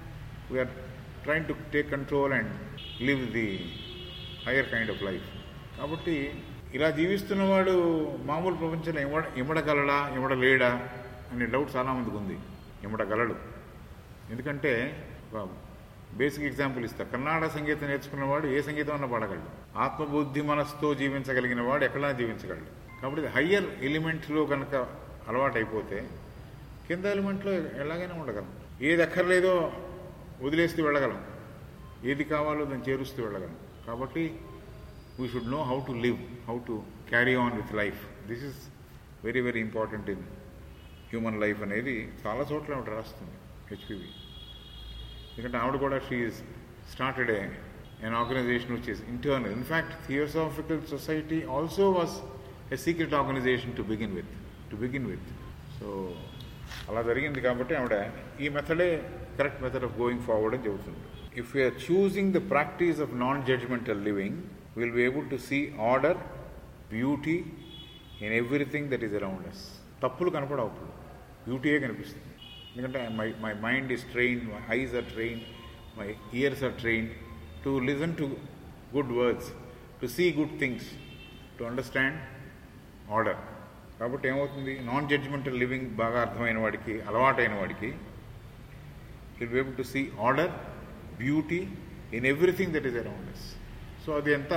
we're train to take control and live the higher kind of life కాబట్టి ఇలా జీవిస్తున్నవాడు మామూలు ప్రపంచంలో ఇమడ ఇమడగలడా ఇమడలేడా అనే doubt చాలామందికి ఉంది ఇమడగలడు ఎందుకంటే ఒక basic example ఇస్తా కర్ణాటక సంగీతం నేర్చుకున్నవాడు ఏ సంగీతం అన్నా పాడగలడు ఆత్మబుద్ధి మనస్తో జీవించగలిగిన వాడు ఎక్కడైనా జీవించగలడు కాబట్టి ఇది హయ్యర్ ఎలిమెంట్లో కనుక అలవాటు అయిపోతే కింద ఎలిమెంట్లో ఎలాగైనా ఉండగలం ఏది అక్కర్లేదో వదిలేస్తూ వెళ్ళగలం ఏది కావాలో దాన్ని చేరుస్తూ వెళ్ళగలం కాబట్టి we should know how to live how to carry on with life this is very very important in human life అనేది చాలా చోట్ల ఆవిడ రాస్తుంది హెచ్పివి ఎందుకంటే ఆవిడ కూడా she's started a an organization which is internal. In fact, Theosophical Society also was a secret organization to begin with. To begin with. So, అలా జరిగింది కాబట్టి ఆవిడ ఈ మెథడే correct method of going forward అని చెబుతుంది if you're choosing the practice of non judgemental living will be able to see order beauty in everything that is around us తప్పులు కనపడవు అప్పుడు బ్యూటీయే కనిపిస్తుంది ఎందుకంటే my my mind is train my eyes are train my ears are train to listen to good words to see good things to understand order కాబట్టి ఏమవుతుంది non judgemental living బాగా అర్థమైన వాడికి అలవాటైన వాడికి will be able to see order beauty in everything that is around us so అది ఎంత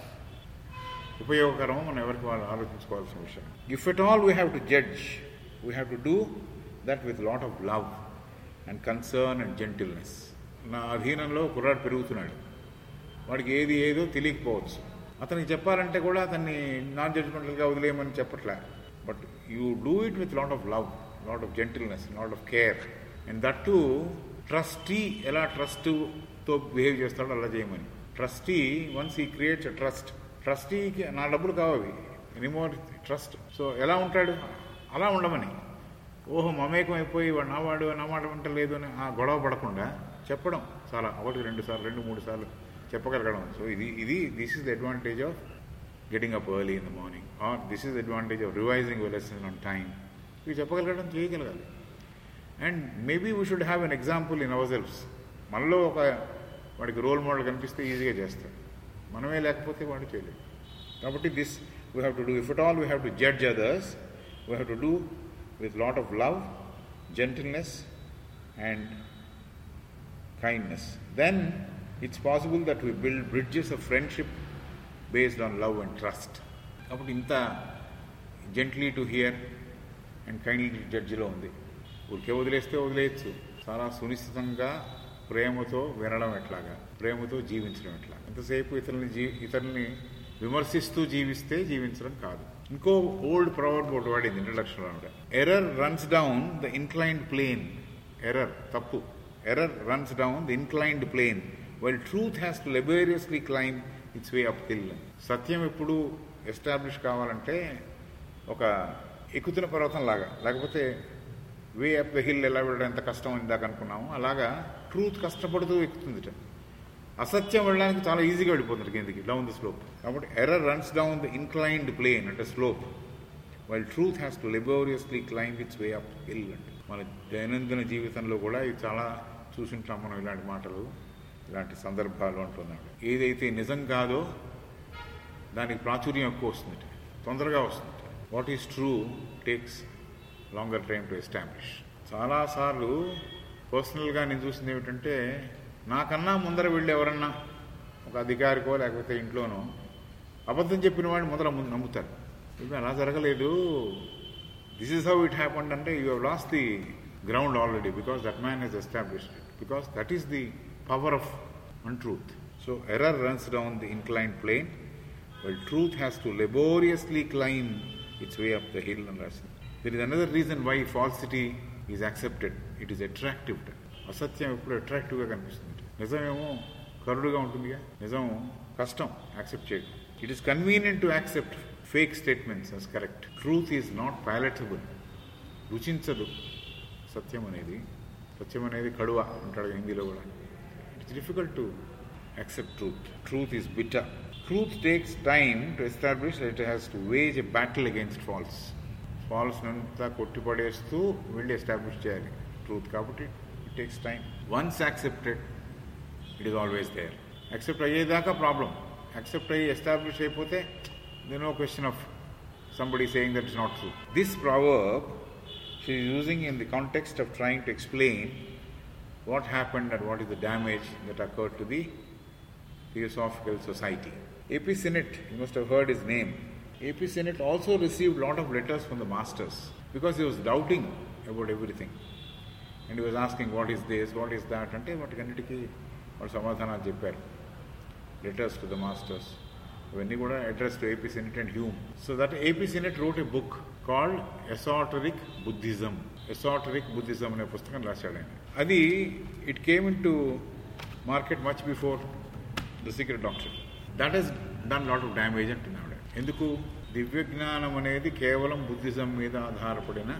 ఉపయోగకరం మనం ఎవరికి వాళ్ళు ఆలోచించుకోవాల్సిన విషయం if at all we have to judge we have to do that with lot of love and concern and gentleness నా అధీనంలో కుర్రాడు పెరుగుతున్నాడు వాడికి ఏది ఏదో తెలియకపోవచ్చు అతనికి చెప్పాలంటే కూడా అతన్ని నాన్ జడ్జ్మెంటల్గా వదిలేయమని చెప్పట్లే but you do it with lot of love lot of gentleness lot of care and that to trustee ఎలా ట్రస్ట్తో బిహేవ్ చేస్తాడో అలా చేయమని trustee once he creates trust ట్రస్టీకి నా డబ్బులు కావాలి రిమోట్ ట్రస్ట్ సో ఎలా ఉంటాడు అలా ఉండమని ఓహో మమేకం అయిపోయి వాడు నా వాడు నా మాట వింటలేదు అని ఆ గొడవ పడకుండా చెప్పడం చాలా ఒకటి రెండు సార్లు రెండు మూడు సార్లు చెప్పగలగడం సో ఇది ఇది this is the advantage of getting up early in the morning or this is the advantage of revising lesson on time ఇవి చెప్పగలగడం చేయగలగాలి and maybe we should have an example in hour ourselves మనలో ఒక వాడికి role model కనిపిస్తే ఈజీగా చేస్తాడు మనమే లేకపోతే వాడు చేయలేడు కాబట్టి this we have to do if it all we have to judge others we have to do with lot of love, gentleness, and kindness. Then it's possible that we build bridges of friendship based on love and trust. కాబట్టి ఇంత gently to hear and kindly to జడ్జిలో ఉంది ఊరికే వదిలేస్తే వదిలేయచ్చు చాలా సునిశ్చితంగా ప్రేమతో వినడం ఎట్లాగా ప్రేమతో జీవించడం ఎట్లా ఎంతసేపు ఇతరులని జీ ఇతరుల్ని విమర్శిస్తూ జీవిస్తే జీవించడం కాదు ఇంకో ఓల్డ్ ప్రవర్బ్ ఒకటి వాడింది ఇంట్రడక్షన్ ఆవిడ error runs down the inclined plane error తప్పు error runs down the inclined plane while truth has to laboriously climb its way uphill సత్యం ఎప్పుడు ఎస్టాబ్లిష్ కావాలంటే ఒక ఎక్కుతున్న పర్వతం లాగా లేకపోతే వే అప్ ద హిల్ ఎలా వెళ్ళడం ఎంత కష్టం ఇందాక అనుకున్నాము అలాగా ట్రూత్ కష్టపడుతూ ఎక్కుతుందిట అసత్యం వెళ్ళడానికి చాలా ఈజీగా వెళ్ళిపోతుంది కిందికి డౌన్ ద స్లోప్ కాబట్టి error runs down the inclined plane అంటే slope while truth has to laboriously climb its way uphill అంటే మన దైనందిన జీవితంలో కూడా ఇది చాలా చూసింటాం మనం ఇలాంటి మాటలు ఇలాంటి సందర్భాలు అంటున్నాడు ఏదైతే నిజం కాదో దానికి ప్రాచుర్యం ఎక్కువ వస్తుంది తొందరగా వస్తుంది what is true takes longer time to establish చాలాసార్లు పర్సనల్గా నేను చూసింది ఏమిటంటే నాకన్నా ముందర వెళ్ళి ఎవరన్నా ఒక అధికారికో లేకపోతే ఇంట్లోనో అబద్ధం చెప్పిన వాడిని మొదల ముందు నమ్ముతారు ఇవి అలా జరగలేదు this is how it happened అంటే you have lost the ground already because that man he's established it because that is the power of untruth so error runs down the incline plane well truth has to laboriously climb its way up the hill అని రాసింది there is another reason why falsity is accepted it is attractive అసత్యం ఎప్పుడు అట్రాక్టివ్గా కనిపిస్తుంది నిజమేమో కరుడుగా ఉంటుందిగా నిజం కష్టం accept చేయడం it is convenient to accept fake statements as correct truth is not palatable రుచించదు సత్యం అనేది సత్యం అనేది కడువ అంటాడు హిందీలో కూడా it's difficult to accept truth truth is bitter truth takes time to establish it has to wage a battle against false false అంతా కొట్టిపడేస్తూ వెళ్ళి ఎస్టాబ్లిష్ చేయాలి ట్రూత్ కాబట్టి it takes time once accepted it is always there accept అయ్యేదాకా problem accept అయ్యి establish అయిపోతే there no question of somebody saying that it's not true. This proverb she is using in the context of trying to explain what happened and what is the damage that occurred to the Theosophical Society. A.P. Sinnett, you must have heard his name. A.P. Sinnett also received a lot of letters from the masters because he was doubting about everything. And he was asking, what is this, what is that, అంటే వాటికన్నిటికీ వాళ్ళు సమాధానాలు చెప్పారు letters to the masters ఇవన్నీ కూడా address to A P Sinnett and Hume so that A P Sinnett wrote a book called esoteric Buddhism esoteric Buddhism అనే పుస్తకం రాశాడు ఆయన అది it came in to market much before the secret doctrine that he's done lot of damage అంటున్నాడు ఎందుకు దివ్య జ్ఞానం అనేది కేవలం బుద్ధిజం మీద ఆధారపడిన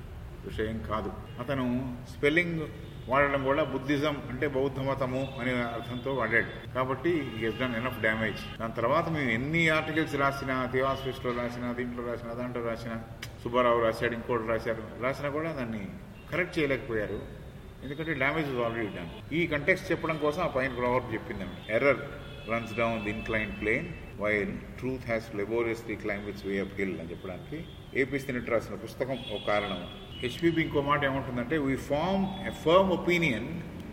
విషయం కాదు అతను స్పెల్లింగ్ వాడడం కూడా బుద్ధిజం అంటే బౌద్ధ మతము అనే అర్థంతో వాడాడు కాబట్టి హెస్ డన్ ఎనఫ్ డ్యామేజ్ దాని తర్వాత మేము ఎన్ని ఆర్టికల్స్ రాసినా థియాసఫిస్ట్లో రాసినా దీంట్లో రాసినా దాంట్లో రాసినా సుబ్బారావు రాశాడు ఇంకోటి రాశారు రాసినా కూడా దాన్ని కరెక్ట్ చేయలేకపోయారు ఎందుకంటే డ్యామేజ్ ఇస్ ఆల్రెడీ డన్ ఈ కంటెక్స్ట్ చెప్పడం కోసం ఆ పైన ప్రావర్బ్ చెప్పిందండి error runs down the incline plane while truth has laboriously climb with way of hill అని చెప్పడానికి ఏపీ సినెట్ రాసిన పుస్తకం ఒక కారణం హెచ్పిబి ఇంకో మాట ఏమంటుందంటే we form a firm opinion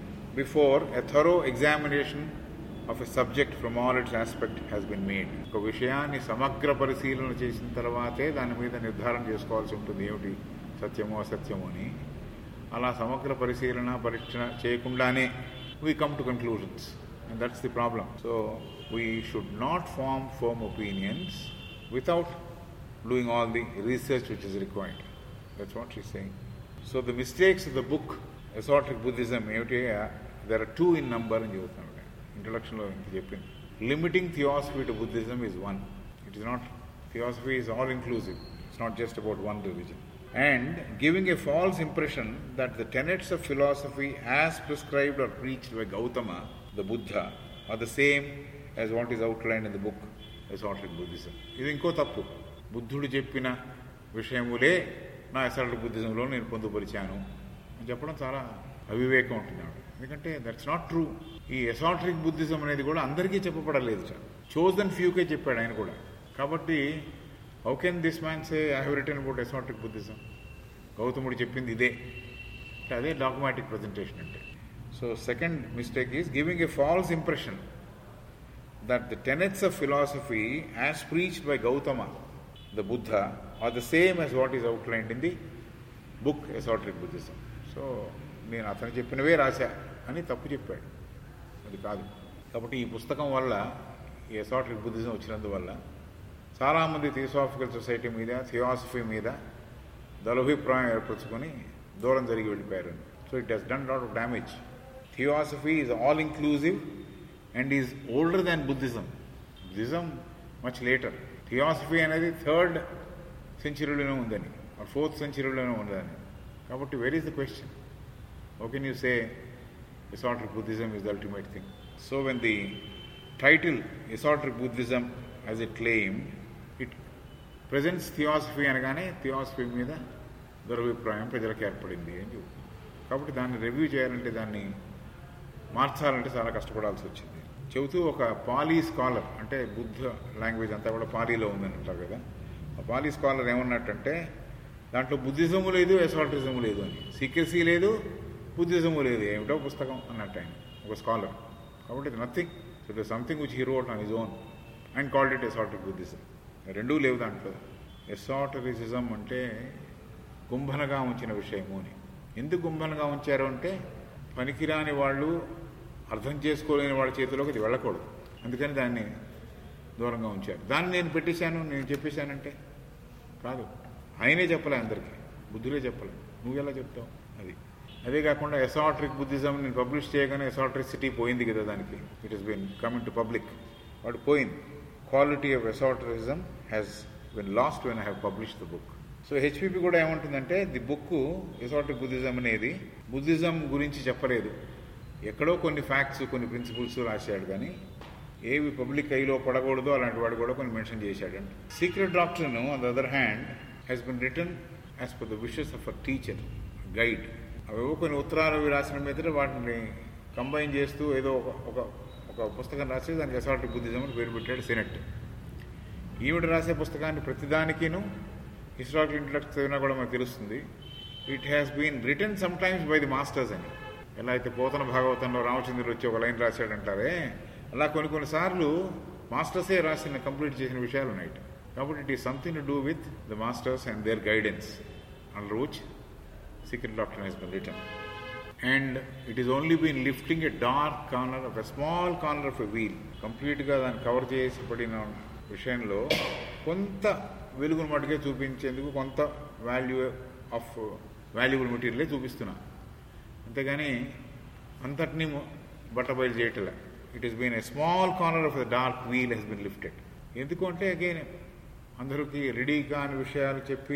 before a thorough examination of a subject from all its aspect has been made ఒక విషయాన్ని సమగ్ర పరిశీలన చేసిన తర్వాతే దాని మీద నిర్ధారణ చేసుకోవాల్సి ఉంటుంది ఏమిటి సత్యమో అసత్యమో అని అలా సమగ్ర పరిశీలన పరీక్ష చేయకుండానే we come to conclusions and that's the problem so we should not form firm opinions without doing all the research which is required that's what she saying so the mistakes of the book Esoteric Buddhism ఏమిటి there are two in number అని చెబుతున్నాడు ఇంట్రొడక్షన్లో ఇంత చెప్పింది limiting Theosophy to Buddhism is one it is not Theosophy is all inclusive it's not just about one religion and giving a false impression that the tenets of philosophy as prescribed or preached by Gautama, the Buddha, are the same as what is outlined in the book Esoteric Buddhism. ఇది ఇంకో తప్పు బుద్ధుడు చెప్పిన విషయములే నా ఎసాటిక్ బుద్ధిజంలో నేను పొందుపరిచాను అని చెప్పడం చాలా అవివేకం ఉంటున్నాడు ఎందుకంటే దట్స్ నాట్ ట్రూ ఈ ఎసాట్రిక్ బుద్ధిజం అనేది కూడా అందరికీ చెప్పబడలేదు చోజన్ ఫ్యూకే చెప్పాడు ఆయన కూడా కాబట్టి how can this man say I have written about Esoteric Buddhism గౌతముడు చెప్పింది ఇదే అంటే అదే డాగ్మాటిక్ ప్రజెంటేషన్ అంటే so second mistake is giving a false impression that the tenets of philosophy as preached by Gautama the Buddha are the same as what is outlined in the book Esoteric Buddhism so నేను అతను చెప్పినవే రాశా అని తప్పు చెప్పాడు అది కాదు కాబట్టి ఈ పుస్తకం వల్ల ఈ ఎసాట్రిక్ బుద్ధిజం వచ్చినందువల్ల చాలామంది థియోసాఫికల్ సొసైటీ మీద థియాసఫీ మీద దళభిప్రాయం ఏర్పరచుకొని దూరం జరిగి వెళ్ళిపోయారు so it has done lot of damage Theosophy is all inclusive and is older than Buddhism Buddhism much later Theosophy అనేది థర్డ్ సెంచురీలోనే ఉందని ఫోర్త్ సెంచురీలోనే ఉందని కాబట్టి where is the question how can you say Esoteric Buddhism is the ultimate thing so when the title Esoteric Buddhism as a claim it presents Theosophy అనగానే Theosophy మీద దురభిప్రాయం ప్రజలకు ఏర్పడింది అని చెబుతుంది కాబట్టి దాన్ని రివ్యూ చేయాలంటే దాన్ని మార్చాలంటే చాలా కష్టపడాల్సి వచ్చింది చెబుతూ ఒక పాలీ స్కాలర్ అంటే బుద్ధ లాంగ్వేజ్ అంతా కూడా పాలీలో ఉందని అంటారు కదా ఆ పాలీ స్కాలర్ ఏమన్నట్టంటే దాంట్లో బుద్ధిజము లేదు ఎసాల్టిజము లేదు అని సీక్రసీ లేదు బుద్ధిజము లేదు ఏమిటో పుస్తకం అన్నట్టు ఆయన ఒక స్కాలర్ కాబట్టి ఇది nothing so it something which he wrote on his own and called it Esoteric Buddhism రెండూ లేవు దాంట్లో ఎసాటరిసిజం అంటే గుంభనగా ఉంచిన విషయము అని ఎందుకు గుంభనగా ఉంచారు అంటే పనికిరాని వాళ్ళు అర్థం చేసుకోలేని వాళ్ళ చేతిలోకి అది వెళ్ళకూడదు అందుకని దాన్ని దూరంగా ఉంచారు దాన్ని నేను పెట్టేశాను నేను చెప్పేశానంటే కాదు ఆయనే చెప్పలే అందరికీ బుద్ధులే చెప్పలే నువ్వు ఎలా చెప్తావు అది అదే కాకుండా ఎసాట్రిక్ బుద్ధిజం నేను పబ్లిష్ చేయగానే ఎసాట్రిసిటీ పోయింది కదా దానికి it is been coming to public వాడు పోయింది quality of esoterism has been lost when I have publish the book so HPB కూడా ఏమంటుందంటే ది బుక్ ఎసాటిక్ బుద్ధిజం అనేది బుద్ధిజం గురించి చెప్పలేదు ఎక్కడో కొన్ని ఫ్యాక్ట్స్ కొన్ని ప్రిన్సిపల్స్ రాశాడు కానీ ఏవి పబ్లిక్ ఐలో పడకూడదో అలాంటి వాడు కూడా కొన్ని మెన్షన్ చేశాడంట సీక్రెట్ డాక్టర్ను on the other hand has been written as per the wishes of a teacher guide అవేవో కొన్ని ఉత్తరాలు అవి రాసిన మీద వాటిని కంబైన్ చేస్తూ ఏదో ఒక ఒక ఒక పుస్తకం రాసి దానికి అసాల్ట్ బుద్ధిజం అని పేరు పెట్టాడు సెనెట్ ఈవిడ రాసే పుస్తకాన్ని ప్రతిదానికిను హిస్టారికల్ ఇంటలెక్ట్ చదివినా కూడా మనకు తెలుస్తుంది it has been written some times by the masters అని ఎలా అయితే పోతన భాగవతంలో రామచంద్రుడు వచ్చి ఒక లైన్ రాశాడంటారే అలా కొన్ని కొన్నిసార్లు మాస్టర్సే రాసిన కంప్లీట్ చేసిన విషయాలు ఉన్నాయి కాబట్టి it is something to do with the masters and their guidance under which secret doctrine has been written and it is only been lifting a dark corner of a small corner of a veil కంప్లీట్గా దాన్ని cover చేసి పడిన విషయంలో కొంత వెలుగును మటుకే చూపించేందుకు కొంత value of valuable మెటీరియలే చూపిస్తున్నా అంతేగాని అంతటినీ బట్టబయలు చేయటలే it is been a small corner of the dark veil has been lifted ఎందుకు అంటే అగైన్ అందరికీ రెడీ కాని విషయాలు చెప్పి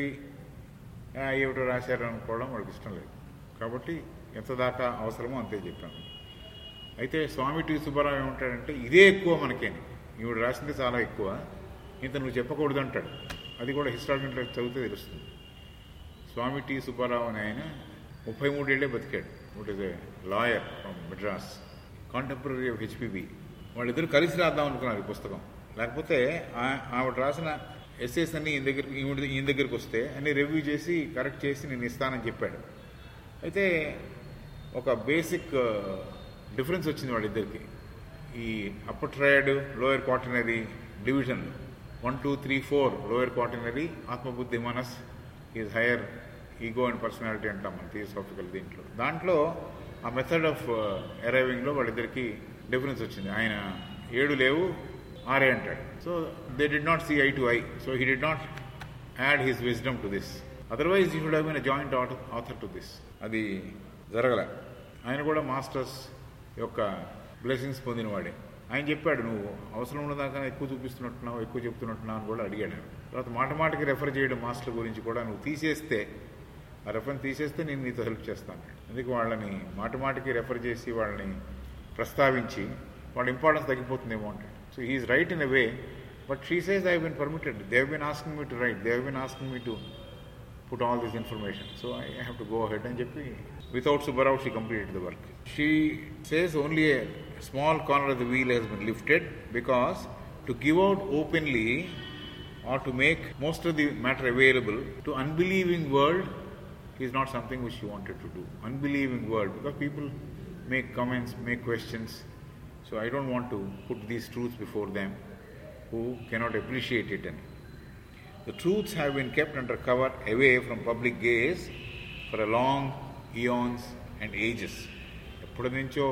"ఆ, ఏమిటో రాశారు అనుకోవడం వాళ్ళకి ఇష్టం లేదు కాబట్టి ఎంత దాకా అవసరమో అంతే చెప్పాను అయితే స్వామి టి సుబ్బారావు ఏమంటాడంటే ఇదే ఎక్కువ మనకేని ఈవిడ రాసింది చాలా ఎక్కువ ఇంత నువ్వు చెప్పకూడదు అంటాడు అది కూడా హిస్టారికల్ ఇంట్రెస్ట్ చదివితే తెలుస్తుంది స్వామి టి సుబ్బారావు అని ఆయన ముప్పై మూడేళ్లే బతికాడు ఒకటి is a lawyer from Madras contemporary of HPB వాళ్ళిద్దరు కలిసి రాద్దాం అనుకున్నారు ఈ పుస్తకం లేకపోతే ఆ- ఆవిడ రాసిన ఎస్ఏస్ అన్ని ఈయన దగ్గర ఈవిడ ఈయన దగ్గరికి వస్తే అన్ని రివ్యూ చేసి కరెక్ట్ చేసి నేను ఇస్తానని చెప్పాడు అయితే ఒక బేసిక్ డిఫరెన్స్ వచ్చింది వాళ్ళిద్దరికి ఈ upper triad lower quaternary division one two three four lower quaternary ఆత్మబుద్ధి మనస్ is higher ego and personality అంటాం మన థియోసాఫికల్ దీంట్లో దాంట్లో ఆ మెథడ్ ఆఫ్ అరైవింగ్లో వాళ్ళిద్దరికి డిఫరెన్స్ వచ్చింది ఆయన ఏడు లేవు ఆరే అంటాడు so they did not see eye to eye so he did not add his wisdom to this otherwise you should have been joint author to this అది జరగలే ఆయన కూడా మాస్టర్స్ యొక్క బ్లెస్సింగ్స్ పొందినవాడే ఆయన చెప్పాడు నువ్వు అవసరం ఉన్నదాకా ఎక్కువ చూపిస్తున్నట్టున్నావు ఎక్కువ చెప్తున్నట్టున్నావు అని కూడా అడిగాడు తర్వాత మాట మాటకి రెఫర్ చేయడం మాస్టర్ గురించి కూడా నువ్వు తీసేస్తే ఆ రెఫరెన్స్ తీసేస్తే నేను నీతో హెల్ప్ చేస్తాను అందుకే వాళ్ళని మాట మాటకి రెఫర్ చేసి వాళ్ళని ప్రస్తావించి వాళ్ళ ఇంపార్టెన్స్ తగ్గిపోతుందేమో అంటే so he is right in a way but she says I been permitted they have been asking me to write they have been asking me to put all this information. So I have to go ahead and చెప్పి without Subbarao she completed the work. She says only a small corner of the wheel has been lifted because to give out openly or to make most of the matter available to unbelieving world is not something which she wanted to do. Unbelieving world because people make comments, make questions. So I don't want to put these truths before them who cannot appreciate it any. The truths have been kept under cover away from public gaze for a long eons and ages. ఎప్పటి నుంచో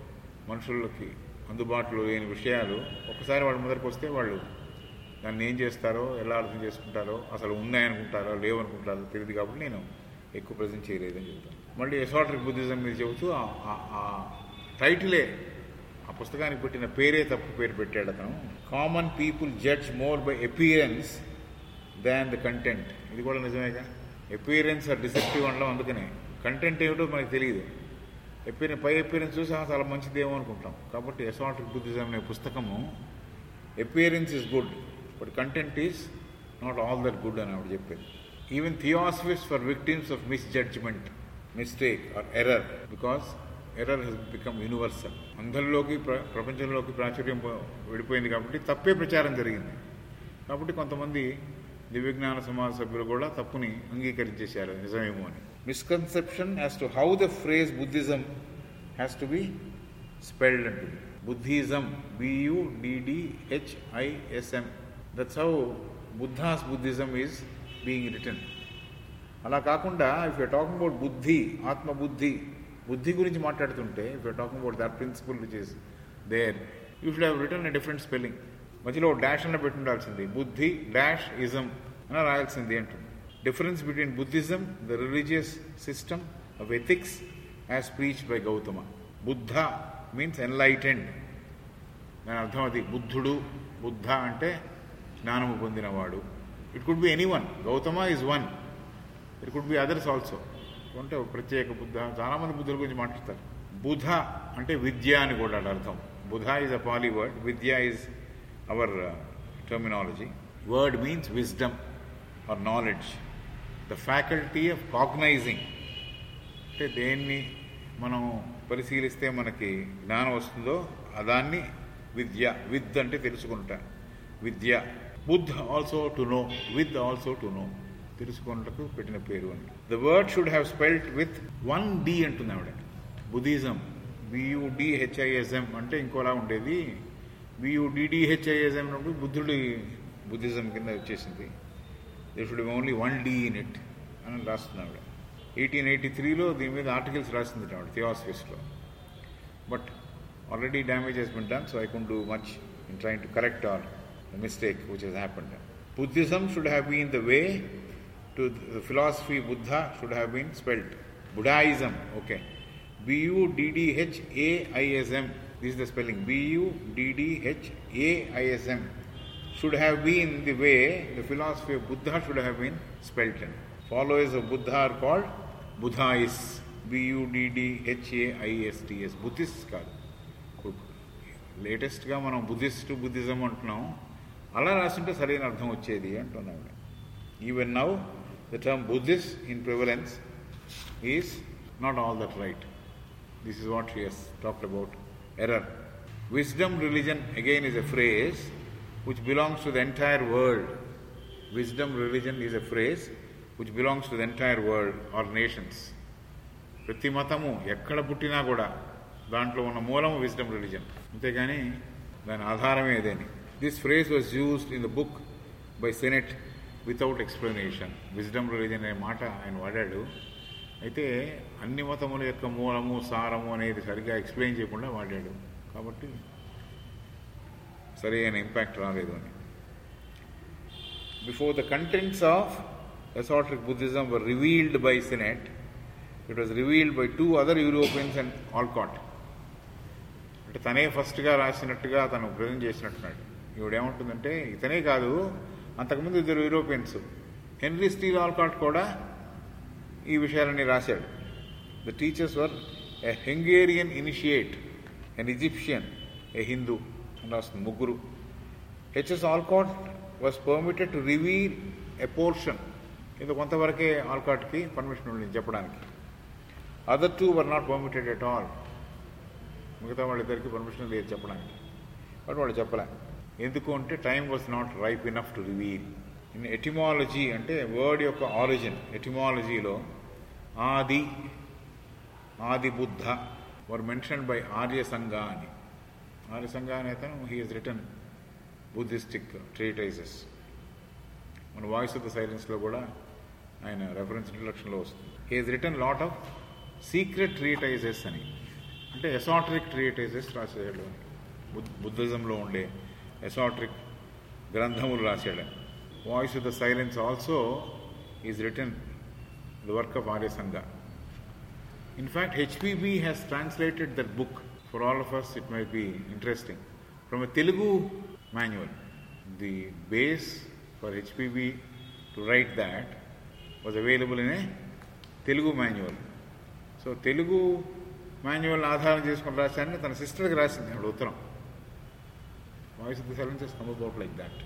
మనుషులకి అందుబాటులో లేని విషయాలు ఒకసారి వాళ్ళ ముందరికి వస్తే వాళ్ళు దాన్ని ఏం చేస్తారో ఎలా అర్థం చేసుకుంటారో అసలు ఉన్నాయనుకుంటారో లేవనుకుంటారో తెలియదు కాబట్టి నేను ఎక్కువ ప్రజెంట్ చేయలేదని చెబుతాను మళ్ళీ ఎసాట్రిక్ బుద్ధిజం మీద చెబుతూ ఆ- ఆ- ఆ టైటిలే ఆ పుస్తకానికి పెట్టిన పేరే తప్పు పేరు పెట్టాడు అతను common people judge more by appearance than the content ఇది కూడా నిజమేగా అపియరెన్స్ ఆర్ డిసెప్టివ్ అనడం అందుకనే కంటెంట్ ఏమిటో మనకు తెలియదు ఎపిరియన్ పై అపియరెన్స్ చూసి "ఆ, చాలా మంచిదేమో అనుకుంటాం కాబట్టి ఎసాటిక్ బుద్ధిజం అనే పుస్తకము appearance is good but content is not all that good అని ఆవిడ చెప్పేది even Theosophist for victims of misjudgement mistake or error because error has become universal అందరిలోకి ప్ర ప్రపంచంలోకి ప్రాచుర్యం పో- విడిపోయింది కాబట్టి తప్పే ప్రచారం జరిగింది కాబట్టి కొంతమంది దివ్యజ్ఞాన సమాజ సభ్యులు కూడా తప్పుని అంగీకరించేశారు నిజమేమో అని misconception as to how the phrase Buddhism has to be spelled అంటుంది Buddhism బియుడిడిహెచ్ఐఎస్ఎం that's how Buddha's Buddhism is being written అలా కాకుండా ఇఫ్ యూ టాకింగ్ అబౌట్ బుద్ధి ఆత్మబుద్ధి బుద్ధి గురించి మాట్లాడుతుంటే if you talking about that principle which is there you should have written a different spelling మధ్యలో dash అన్న పెట్టి ఉండాల్సింది బుద్ధి డాష్ ఇజం అని రాయాల్సింది అంటుంది difference between Buddhism the religious system of ethics as preach by Gautama Buddha means enlightened దాని అర్థం అది బుద్ధుడు బుద్ధ అంటే జ్ఞానము పొందినవాడు it could be any one Gautama is one it could be others also అంటే ఒక ప్రత్యేక బుద్ధ చాలామంది బుద్ధుల గురించి మాట్లాడతారు బుధ అంటే విద్య అని కూడా దాని అర్థం Budha is a Pali word vidya is our terminology word means wisdom or knowledge the faculty of cognizing అంటే దేన్ని మనం పరిశీలిస్తే మనకి జ్ఞానం వస్తుందో ఆ దాన్ని విద్య విద్ అంటే తెలుసుకుంటా విద్య Budh also to know vid also to know తెలుసుకున్నటకు పెట్టిన పేరు అని the word should have spelt with one D అంటుంది ఆవిడ బుద్ధిజం బియుడిహెచ్ఐఎస్ఎం అంటే ఇంకోలా ఉండేది బియుడిడిహెచ్ఐఎస్ఎం అన్నప్పుడు బుద్ధుడి బుద్ధిజం కింద వచ్చేసింది they should only one D in it అని రాస్తుంది ఆవిడ ఎయిటీన్ ఎయిటీ త్రీలో దీని మీద ఆర్టికల్స్ రాసింది ఆవిడ థియాసఫిస్ట్లో but already damage Hess been done so I కుంట్ do much in trying to correct or mistake which has happened Buddhism should have been the way to the philosophy Buddha should have been spelled బుడాయిజం okay బియుడిడిహెచ్ఏఐఎస్ఎం this is the spelling బియుడిడిహెచ్ఏఐఎస్ఎం should have been the way the philosophy of Buddha should have been spelt in. Followers of Buddha are called Buddhaists. B-U-D-D-H-A-I-S-T-S. Buddhists కాదు లేటెస్ట్గా మనం Buddhist Buddhism అంటున్నాం అలా రాస్తుంటే సరైన అర్థం వచ్చేది అంటున్నాం even now the term Buddhist in prevalence is not all that right this is what she has talked about error wisdom religion again is a phrase which belongs to the entire world. Wisdom religion is a phrase which belongs to the entire world or nations. ప్రతి మతము ఎక్కడ పుట్టినా కూడా దాంట్లో ఉన్న మూలము wisdom religion అంతేగాని దాని ఆధారమే అదేని this phrase was used in the book by Sinnett without explanation wisdom religion అనే మాట ఆయన వాడాడు అయితే అన్ని మతముల యొక్క మూలము సారము అనేది సరిగ్గా ఎక్స్ప్లెయిన్ చేయకుండా వాడాడు కాబట్టి సరి అయిన ఇంపాక్ట్ రాలేదు అని before the contents of Esoteric Buddhism were revealed by Sinnett it was revealed by two other Europeans and Olcott అంటే తనే ఫస్ట్గా రాసినట్టుగా తను ప్రజెంట్ చేసినట్టున్నాడు ఇవిడేమంటుందంటే ఇతనే కాదు అంతకుముందు ఇద్దరు యూరోపియన్స్ హెన్రీ స్టీల్ ఆల్కాట్ కూడా ఈ విషయాలన్నీ రాశాడు the teachers were a Hungarian initiate an Egyptian a Hindu అని రాస్తుంది ముగ్గురు H S Olcott was permitted to reveal a portion ఇది కొంతవరకే ఆల్కాట్కి పర్మిషన్ ఉంది చెప్పడానికి other two were not permitted at all మిగతా వాళ్ళిద్దరికి పర్మిషన్ లేదు చెప్పడానికి బట్ వాళ్ళు చెప్పలే ఎందుకు అంటే time was not ripe enough to reveal in etymology అంటే వర్డ్ యొక్క ఆరిజిన్ ఎటిమాలజీలో Adi Adi Buddha were mention by Arya Sangha అని ఆర్య సంఘ అనే అతను he has written Buddhistic treatises మన వాయిస్ ఆఫ్ ద సైలెన్స్లో కూడా ఆయన రెఫరెన్స్ ఇంట్రడక్షన్లో వస్తుంది he has written lot of secret treatises అని అంటే ఎసాట్రిక్ ట్రీటైజెస్ రాసేవాడు బుద్ధిజంలో ఉండే ఎసాట్రిక్ గ్రంథములు రాశాడు Voice of the Silence also is written the work of Arya Sangha In fact, HPB has translated that book. For all of us, it might be interesting. From a Telugu manual, the base for HPB to write that was available in a Telugu manual. So Telugu manual ఆధారం చేసుకుని రాశాన్ని తన సిస్టర్కి రాసింది ఆవిడ ఉత్తరం Voice of the Silences come about like that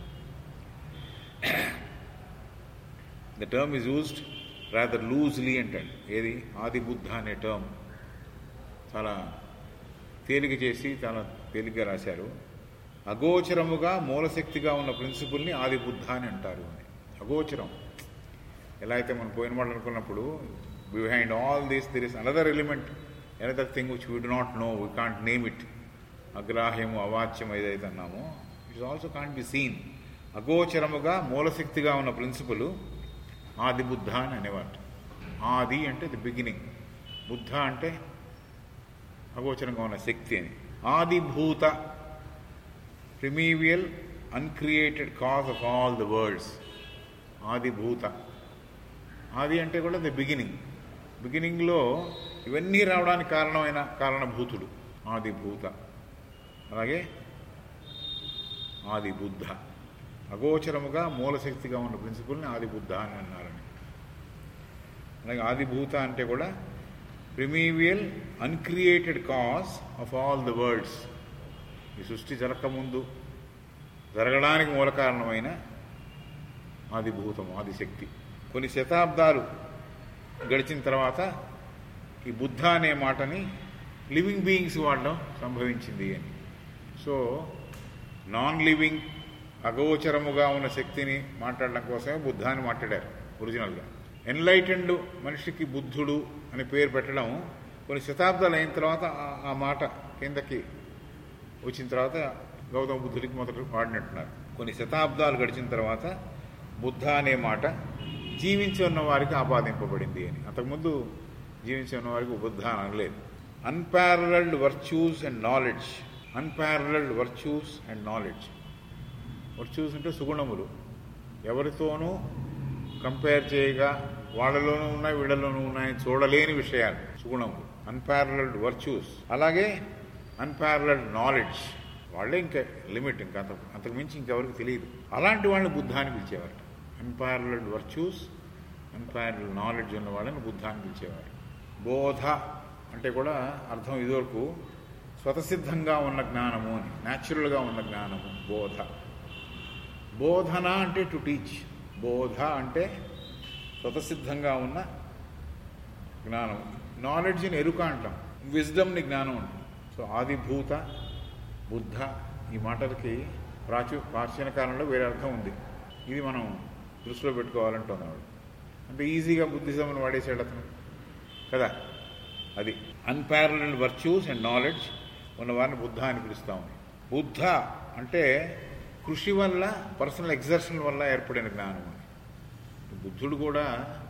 the term is used rather loosely అంటాడు ఏది ఆది బుద్ధ అనే టర్మ్ చాలా తేలిక చేసి చాలా తేలిగ్గా రాశారు అగోచరముగా మూలశక్తిగా ఉన్న ప్రిన్సిపుల్ని ఆది బుద్ధ అని అంటారు అని అగోచరం ఎలా అయితే మనం పోయిన మాట అనుకున్నప్పుడు behind all these there is another element another thing which we do not know we can't name it అగ్రాహ్యము అవాచ్యం ఏదైతే అన్నామో it's also can't be seen అగోచరముగా మూలశక్తిగా ఉన్న ప్రిన్సిపల్ ఆది బుద్ధ అని అనేవారు ఆది అంటే ది బిగినింగ్ బుద్ధ అంటే అగోచరంగా ఉన్న శక్తి అని Adibhuta primeval uncreated cause of all the worlds Adibhuta Adi అంటే కూడా ది బిగినింగ్ బిగినింగ్లో ఇవన్నీ రావడానికి కారణమైన కారణభూతుడు ఆదిభూత అలాగే ఆది బుద్ధ అగోచరముగా మూలశక్తిగా ఉన్న ప్రిన్సిపుల్ని ఆదిబుద్ధ అని అన్నారని అలాగే ఆదిభూత అంటే కూడా primeval uncreated cause of all the worlds ఈ సృష్టి జరగకముందు జరగడానికి మూల కారణమైన ఆదిభూతం ఆదిశక్తి కొన్ని శతాబ్దాలు గడిచిన తర్వాత ఈ బుద్ధ అనే మాటని లివింగ్ బీయింగ్స్ వాడడం సంభవించింది అని సో నాన్ లివింగ్ అగోచరముగా ఉన్న శక్తిని మాట్లాడడం కోసమే బుద్ధ అని మాట్లాడారు ఒరిజినల్గా ఎన్లైటెండ్ మనిషికి బుద్ధుడు అని పేరు పెట్టడం కొన్ని శతాబ్దాలు అయిన తర్వాత ఆ- ఆ మాట కిందకి వచ్చిన తర్వాత గౌతమ బుద్ధుడికి మొదట వాడినట్టున్నారు కొన్ని శతాబ్దాలు గడిచిన తర్వాత బుద్ధ అనే మాట జీవించి ఉన్న వారికి ఆపాదింపబడింది అని అంతకుముందు జీవించి ఉన్న వారికి బుద్ధ అని అనలేదు unparalleled virtues and knowledge unparalleled virtues and knowledge virtues అంటే సుగుణములు ఎవరితోనూ కంపేర్ చేయగా వాళ్ళలోనూ ఉన్నాయి వీళ్ళలోనూ ఉన్నాయని చూడలేని విషయాలు సుగుణములు అన్పారలల్డ్ వర్చ్యూస్ అలాగే అన్పారలల్డ్ నాలెడ్జ్ వాళ్ళే ఇంకా లిమిట్ ఇంకా అంత అంతకు మించి ఇంకెవరికి తెలియదు అలాంటి వాళ్ళని బుద్ధాన్ని పిలిచేవారు అన్పారలల్డ్ వర్చ్యూస్ అన్పారలల్ నాలెడ్జ్ ఉన్న వాళ్ళని బుద్ధాన్ని పిలిచేవారు బోధ అంటే కూడా అర్థం ఇదివరకు స్వతసిద్ధంగా ఉన్న జ్ఞానము అని న్యాచురల్గా ఉన్న జ్ఞానము బోధ బోధన అంటే టు టీచ్ బోధ అంటే స్వతసిద్ధంగా ఉన్న జ్ఞానం నాలెడ్జ్ని ఎరుక అంటాం విజ్డమ్ని జ్ఞానం అంటాం సో ఆదిభూత బుద్ధ ఈ మాటలకి ప్రాచీ ప్రాచీన కాలంలో వేరే అర్థం ఉంది ఇది మనం దృష్టిలో పెట్టుకోవాలంటున్నాం ఆవిడ. అంటే ఈజీగా బుద్ధిజం అని వాడేసాడు అతను కదా అది అన్పారలల్ వర్చ్యూస్ అండ్ నాలెడ్జ్ ఉన్న వారిని బుద్ధ అని పిలుస్తాం బుద్ధ అంటే కృషి వల్ల పర్సనల్ ఎగ్జర్షన్ వల్ల ఏర్పడిన జ్ఞానం అని బుద్ధుడు కూడా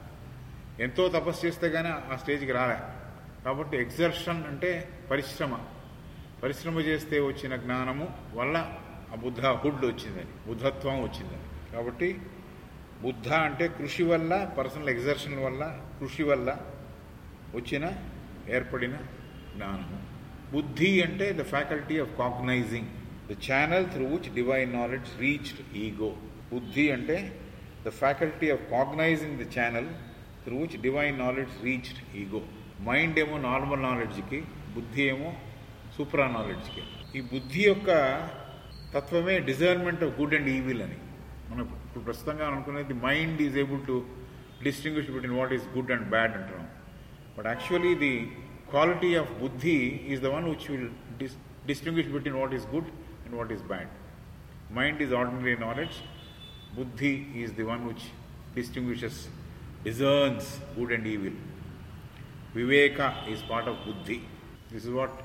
ఎంతో తపస్సు చేస్తే కానీ ఆ స్టేజ్కి రాలే కాబట్టి ఎగ్జర్షన్ అంటే పరిశ్రమ పరిశ్రమ చేస్తే వచ్చిన జ్ఞానము వల్ల ఆ బుద్ధ హుడ్ వచ్చిందని బుద్ధత్వం వచ్చిందని కాబట్టి బుద్ధ అంటే కృషి వల్ల పర్సనల్ ఎగ్జర్షన్ వల్ల కృషి వల్ల వచ్చిన ఏర్పడిన జ్ఞానము బుద్ధి అంటే the faculty of cognizing the channel through which divine knowledge reached ego బుద్ధి అంటే the faculty of cognizing the channel through which divine knowledge reached ego mind ఏమో నార్మల్ నాలెడ్జ్కి బుద్ధి ఏమో సూప్రా నాలెడ్జ్కి ఈ బుద్ధి యొక్క తత్వమే discernment of good and evil అని మనం ఇప్పుడు ప్రస్తుతంగా అనుకునేది mind is able to distinguish between what is good and bad అంటున్నాం but actually the quality of బుద్ధి is the one which will distinguish between what is good and what is bad mind is ordinary knowledge buddhi is the one which distinguishes discerns good and evil viveka is part of buddhi this is what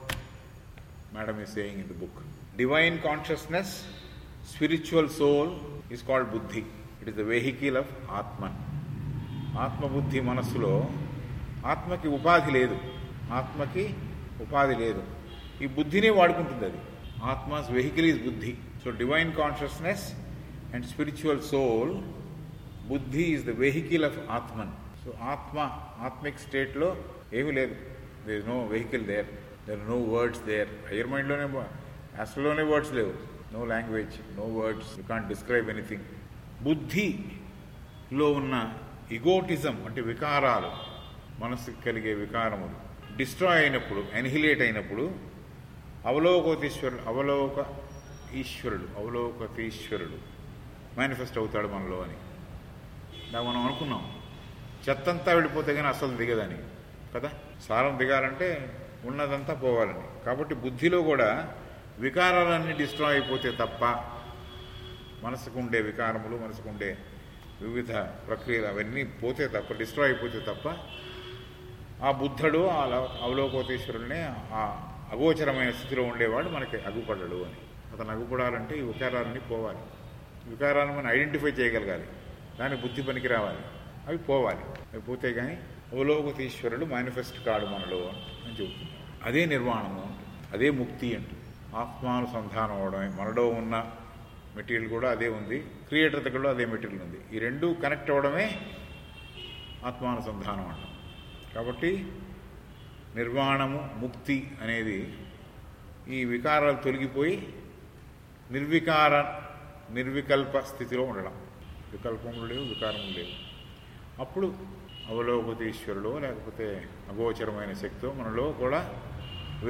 madam is saying in the book. Divine consciousness, spiritual soul is called buddhi. It is the vehicle of Atman. ఆత్మబుద్ధి మనస్సులో ఆత్మకి ఉపాధి లేదు ఆత్మకి ఉపాధి లేదు ఈ బుద్ధినే వాడుకుంటుంది అది atma's vehicle is buddhi so divine consciousness and spiritual soul buddhi is the vehicle of Atman so ఆత్మ ఆత్మిక్ స్టేట్లో ఏమీ లేదు there is no vehicle there there no words there higher మైండ్లోనే అసలులోనే వర్డ్స్ లేవు no language no words you can't describe anything బుద్ధిలో ఉన్న ఇగోటిజం అంటే వికారాలు మనసుకు కలిగే వికారములు డిస్ట్రాయ్ అయినప్పుడు ఎన్హిలేట్ అయినప్పుడు అవలోకోతీశ్వరుడు అవలోక ఈశ్వరుడు అవలోకతీశ్వరుడు మేనిఫెస్ట్ అవుతాడు మనలో అని నాకు మనం అనుకున్నాం చెత్తంతా వెళ్ళిపోతే కానీ అసలు దిగదని కదా సారం దిగాలంటే ఉన్నదంతా పోవాలని కాబట్టి బుద్ధిలో కూడా వికారాలన్నీ డిస్ట్రాయ్ అయిపోతే తప్ప మనసుకు ఉండే వికారములు మనసుకు ఉండే వివిధ ప్రక్రియలు అవన్నీ పోతే తప్ప డిస్ట్రాయ్ అయిపోతే తప్ప ఆ బుద్ధుడు ఆ లవ- అవలోకోతీశ్వరుడిని ఆ అగోచరమైన స్థితిలో ఉండేవాడు మనకి అగుపడడు అని అతను అగుపడాలంటే ఈ వికారాలన్నీ పోవాలి వికారాలను మనం ఐడెంటిఫై చేయగలగాలి దాని బుద్ధి పనికి రావాలి అవి పోవాలి అవి పోతే కానీ అవలోకతీశ్వరుడు మేనిఫెస్ట్ కాడు మనలో అని చెబుతుంది అదే నిర్వాణము అంటుంది అదే ముక్తి అంటుంది ఆత్మానుసంధానం అవడమే మనలో ఉన్న మెటీరియల్ కూడా అదే ఉంది క్రియేటర్ దగ్గర అదే మెటీరియల్ ఉంది ఈ రెండు కనెక్ట్ అవ్వడమే ఆత్మానుసంధానం అంటాం కాబట్టి నిర్వాణము ముక్తి అనేది ఈ వికారాలు తొలగిపోయి నిర్వికార నిర్వికల్ప స్థితిలో ఉండడం వికల్పములు లేవు వికారములు లేవు అప్పుడు అవలోకతీశ్వరుడు లేకపోతే అగోచరమైన శక్తితో మనలో కూడా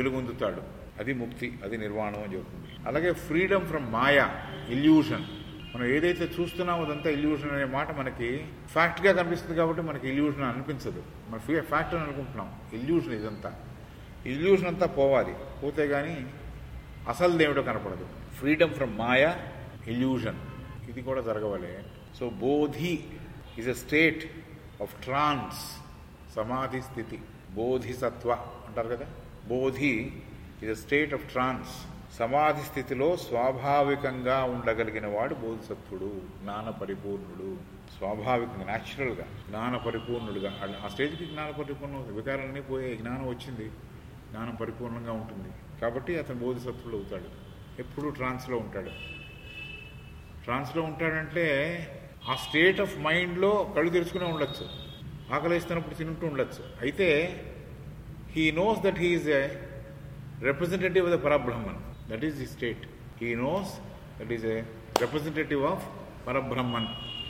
వెలుగొందుతాడు అది ముక్తి అది నిర్వాణం అని చెబుతుంది అలాగే ఫ్రీడమ్ ఫ్రమ్ మాయా ఇల్యూషన్ మనం ఏదైతే చూస్తున్నామో అదంతా ఇల్యూషన్ అనే మాట మనకి ఫ్యాక్ట్గా కనిపిస్తుంది కాబట్టి మనకి ఇల్యూషన్ అనిపించదు మన ఫ్యాక్ట్ అని అనుకుంటున్నాం ఇల్యూషన్ ఇదంతా ఇల్యూషన్ అంతా పోవాలి పోతే కానీ అసలు దేవుడో కనపడదు ఫ్రీడమ్ ఫ్రమ్ మాయా ఇల్యూషన్ ఇది కూడా జరగవాలి so bodhi is a state of trance samadhi స్థితి బోధిసత్వ అంటారు కదా bodhi is a state of trance samadhi స్థితిలో స్వాభావికంగా ఉండగలిగిన వాడు బోధిసత్వుడు జ్ఞాన పరిపూర్ణుడు స్వాభావికంగా న్యాచురల్గా జ్ఞాన పరిపూర్ణుడుగా ఆ- ఆ స్టేజ్కి జ్ఞాన పరిపూర్ణం అవుతుంది. వికారాలన్నీ పోయే జ్ఞానం వచ్చింది జ్ఞానం పరిపూర్ణంగా ఉంటుంది కాబట్టి అతను బోధిసత్వుడు అవుతాడు ఎప్పుడూ ట్రాన్స్లో ఉంటాడు ట్రాన్స్లో ఉంటాడంటే ఆ స్టేట్ ఆఫ్ మైండ్లో కళ్ళు తెరుచుకునే ఉండొచ్చు ఆకలిస్తున్నప్పుడు తింటూ ఉండొచ్చు అయితే he knows that he is a representative of the Parabrahman that is the state he knows that is a representative of Parabrahman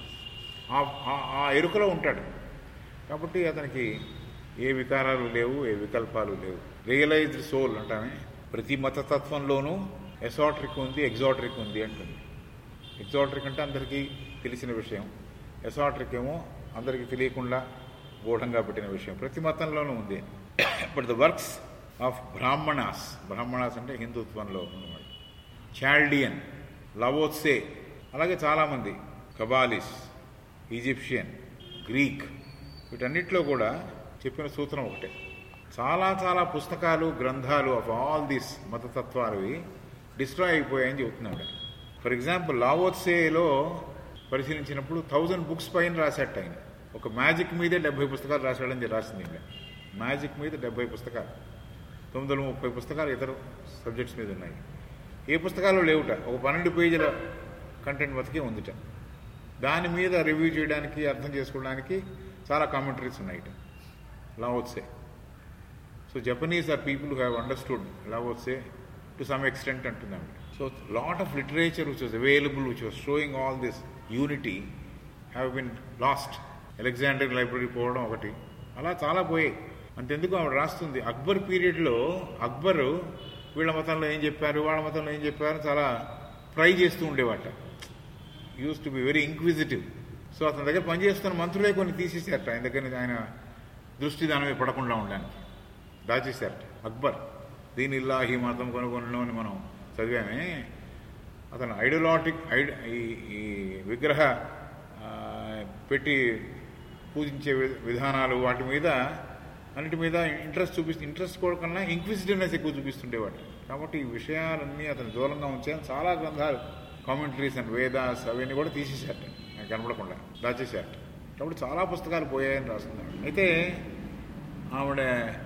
ఆ- ఆ- ఆ ఎరుకలో ఉంటాడు కాబట్టి అతనికి ఏ వికారాలు లేవు ఏ వికల్పాలు లేవు రియలైజ్డ్ సోల్ అంటామే ప్రతి మతతత్వంలోనూ ఎసాట్రిక్ ఉంది ఎగ్జాట్రిక్ ఉంది అంటుంది ఎగ్జాట్రిక్ అంటే అందరికీ తెలిసిన విషయం ఎసాట్రిక్ ఏమో అందరికీ తెలియకుండా గూఢంగా పెట్టిన విషయం ప్రతి మతంలోనూ ఉంది but the works of Brahmanas Brahmanas అంటే హిందుత్వంలో ఉన్నవాడు చాల్డియన్ లవోత్సే అలాగే చాలామంది కబాలిస్ ఈజిప్షియన్ గ్రీక్ వీటన్నిటిలో కూడా చెప్పిన సూత్రం ఒకటే చాలా చాలా పుస్తకాలు గ్రంథాలు ఆఫ్ ఆల్ దీస్ మతతత్వాలవి డిస్ట్రాయ్ అయిపోయాయని చెబుతున్నాడు ఫర్ ఎగ్జాంపుల్ లావోత్సేలో పరిశీలించినప్పుడు థౌజండ్ బుక్స్ పైన రాసేట ఆయన ఒక మ్యాజిక్ మీదే డెబ్బై పుస్తకాలు రాశాడని రాసింది ఇంకా మ్యాజిక్ మీద డెబ్బై పుస్తకాలు తొమ్మిది వందల ముప్పై పుస్తకాలు ఇతర సబ్జెక్ట్స్ మీద ఉన్నాయి ఏ పుస్తకాలు లేవుట ఒక పన్నెండు పేజీల కంటెంట్ బతికే ఉందిట దాని మీద రివ్యూ చేయడానికి అర్థం చేసుకోవడానికి చాలా కామెంటరీస్ ఉన్నాయి Lao Tzu so Japanese are people who have understood Lao Tzu to some extent అంటున్నాం so lot of literature which was available which was showing all this unity have been lost Alexander library పోవడం ఒకటి అలా చాలా పోయాయి అంతెందుకు ఆవిడ రాస్తుంది అక్బర్ పీరియడ్లో అక్బర్ వీళ్ళ మతంలో ఏం చెప్పారు వాళ్ళ మతంలో ఏం చెప్పారు చాలా ట్రై చేస్తూ ఉండేవాట used to be very inquisitive so అతని దగ్గర పనిచేస్తున్న మంత్రులే కొన్ని తీసేశారట ఆయన దగ్గర నుంచి ఆయన దృష్టి దాని మీద పడకుండా ఉండడానికి దాచేశారట అక్బర్ దీని ఇల్లా ఈ మతం కొనుగొనడం అని మనం చదివామే అతను ఐడలాటిక్ ఐడ ఈ ఈ విగ్రహ ఆ, పెట్టి పూజించే వి- విధానాలు వాటి మీద అన్నిటి మీద ఇంట్రెస్ట్ చూపిస్తూ ఇంట్రెస్ట్ కూడా కన్నా ఇంక్విజిటివ్నెస్ ఎక్కువ చూపిస్తుండేవాడు కాబట్టి ఈ విషయాలన్నీ అతను దూరంగా ఉంచాను చాలా గ్రంథాలు కామెంటరీస్ అండ్ వేదాస్ అవన్నీ కూడా తీసేశారట నాకు కనపడకుండా దాచేశారట కాబట్టి చాలా పుస్తకాలు పోయాయని రాస్తున్నాడు అయితే ఆవిడ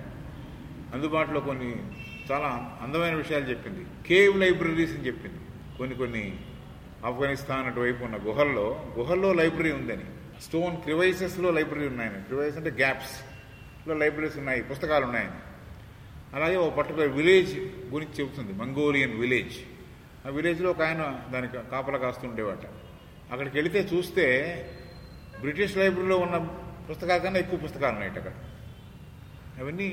అందుబాటులో కొన్ని చాలా అందమైన విషయాలు చెప్పింది కేవ్ లైబ్రరీస్ అని చెప్పింది కొన్ని కొన్ని ఆఫ్ఘనిస్తాన్ అటువైపు ఉన్న గుహల్లో గుహల్లో లైబ్రరీ ఉందని స్టోన్ క్రివైసెస్లో లైబ్రరీ ఉన్నాయని క్రివైస్ అంటే గ్యాప్స్లో లైబ్రరీస్ ఉన్నాయి పుస్తకాలు ఉన్నాయని అలాగే ఒక పర్టికులర్ విలేజ్ గురించి చెబుతుంది మంగోలియన్ విలేజ్ ఆ విలేజ్లో ఒక ఆయన దానికి కాపలా కాస్తుండేవాట అక్కడికి వెళితే చూస్తే బ్రిటిష్ లైబ్రరీలో ఉన్న పుస్తకాల కన్నా ఎక్కువ పుస్తకాలు ఉన్నాయి అక్కడ అవన్నీ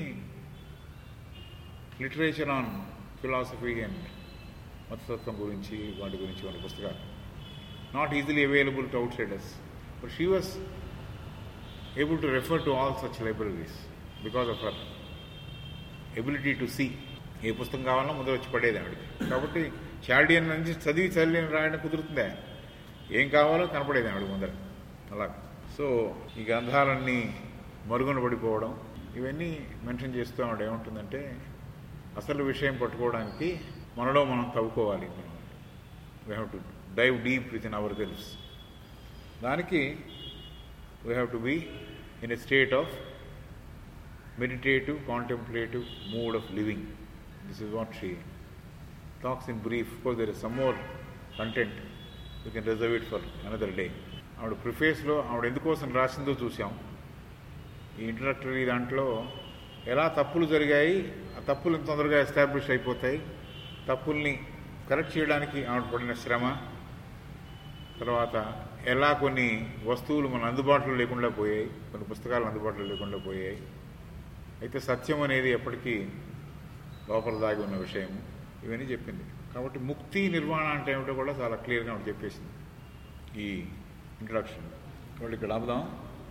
లిటరేచర్ ఆన్ ఫిలాసఫీ అండ్ మతతత్వం గురించి వాటి గురించి ఉన్న పుస్తకాలు not easily available to outsiders but she was able to refer to all such libraries because of her ability to see ఏ పుస్తకం కావాలన్నా ముందర వచ్చి పడేది ఆవిడకి కాబట్టి చాల్డియన్ నుంచి చదివి చదివి రాయడం కుదురుతుందా ఏం కావాలో కనపడేది ఆవిడ ముందర అలా సో ఈ గ్రంథాలన్నీ మరుగున పడిపోవడం ఇవన్నీ మెన్షన్ చేస్తూ ఆవిడ ఏముంటుందంటే అసలు విషయం పట్టుకోవడానికి మనలో మనం తవ్వుకోవాలి we have to dive deep within hour selves దానికి we have to be in a state of meditative, contemplative mode of living. This is what she talks in brief. Of course, there is some more content. We can reserve it for another day. ఆవిడ ప్రిఫేస్లో ఆవిడ ఎందుకోసం రాసిందో చూసాం ఈ introductory దాంట్లో ఎలా తప్పులు జరిగాయి ఆ తప్పులు తొందరగా ఎస్టాబ్లిష్ అయిపోతాయి తప్పుల్ని కరెక్ట్ చేయడానికి ఆవిడ పడిన శ్రమ తర్వాత ఎలా కొన్ని వస్తువులు మన అందుబాటులో లేకుండా పోయాయి కొన్ని పుస్తకాలు అందుబాటులో లేకుండా పోయాయి అయితే సత్యం అనేది ఎప్పటికీ లోపల దాగి ఉన్న విషయం ఇవన్నీ చెప్పింది కాబట్టి ముక్తి నిర్వాణ అంటే ఏమిటో కూడా చాలా క్లియర్గా ఆవిడ చెప్పేసింది ఈ ఇంట్రడక్షన్ కాబట్టి ఇక్కడ ఆపుదాం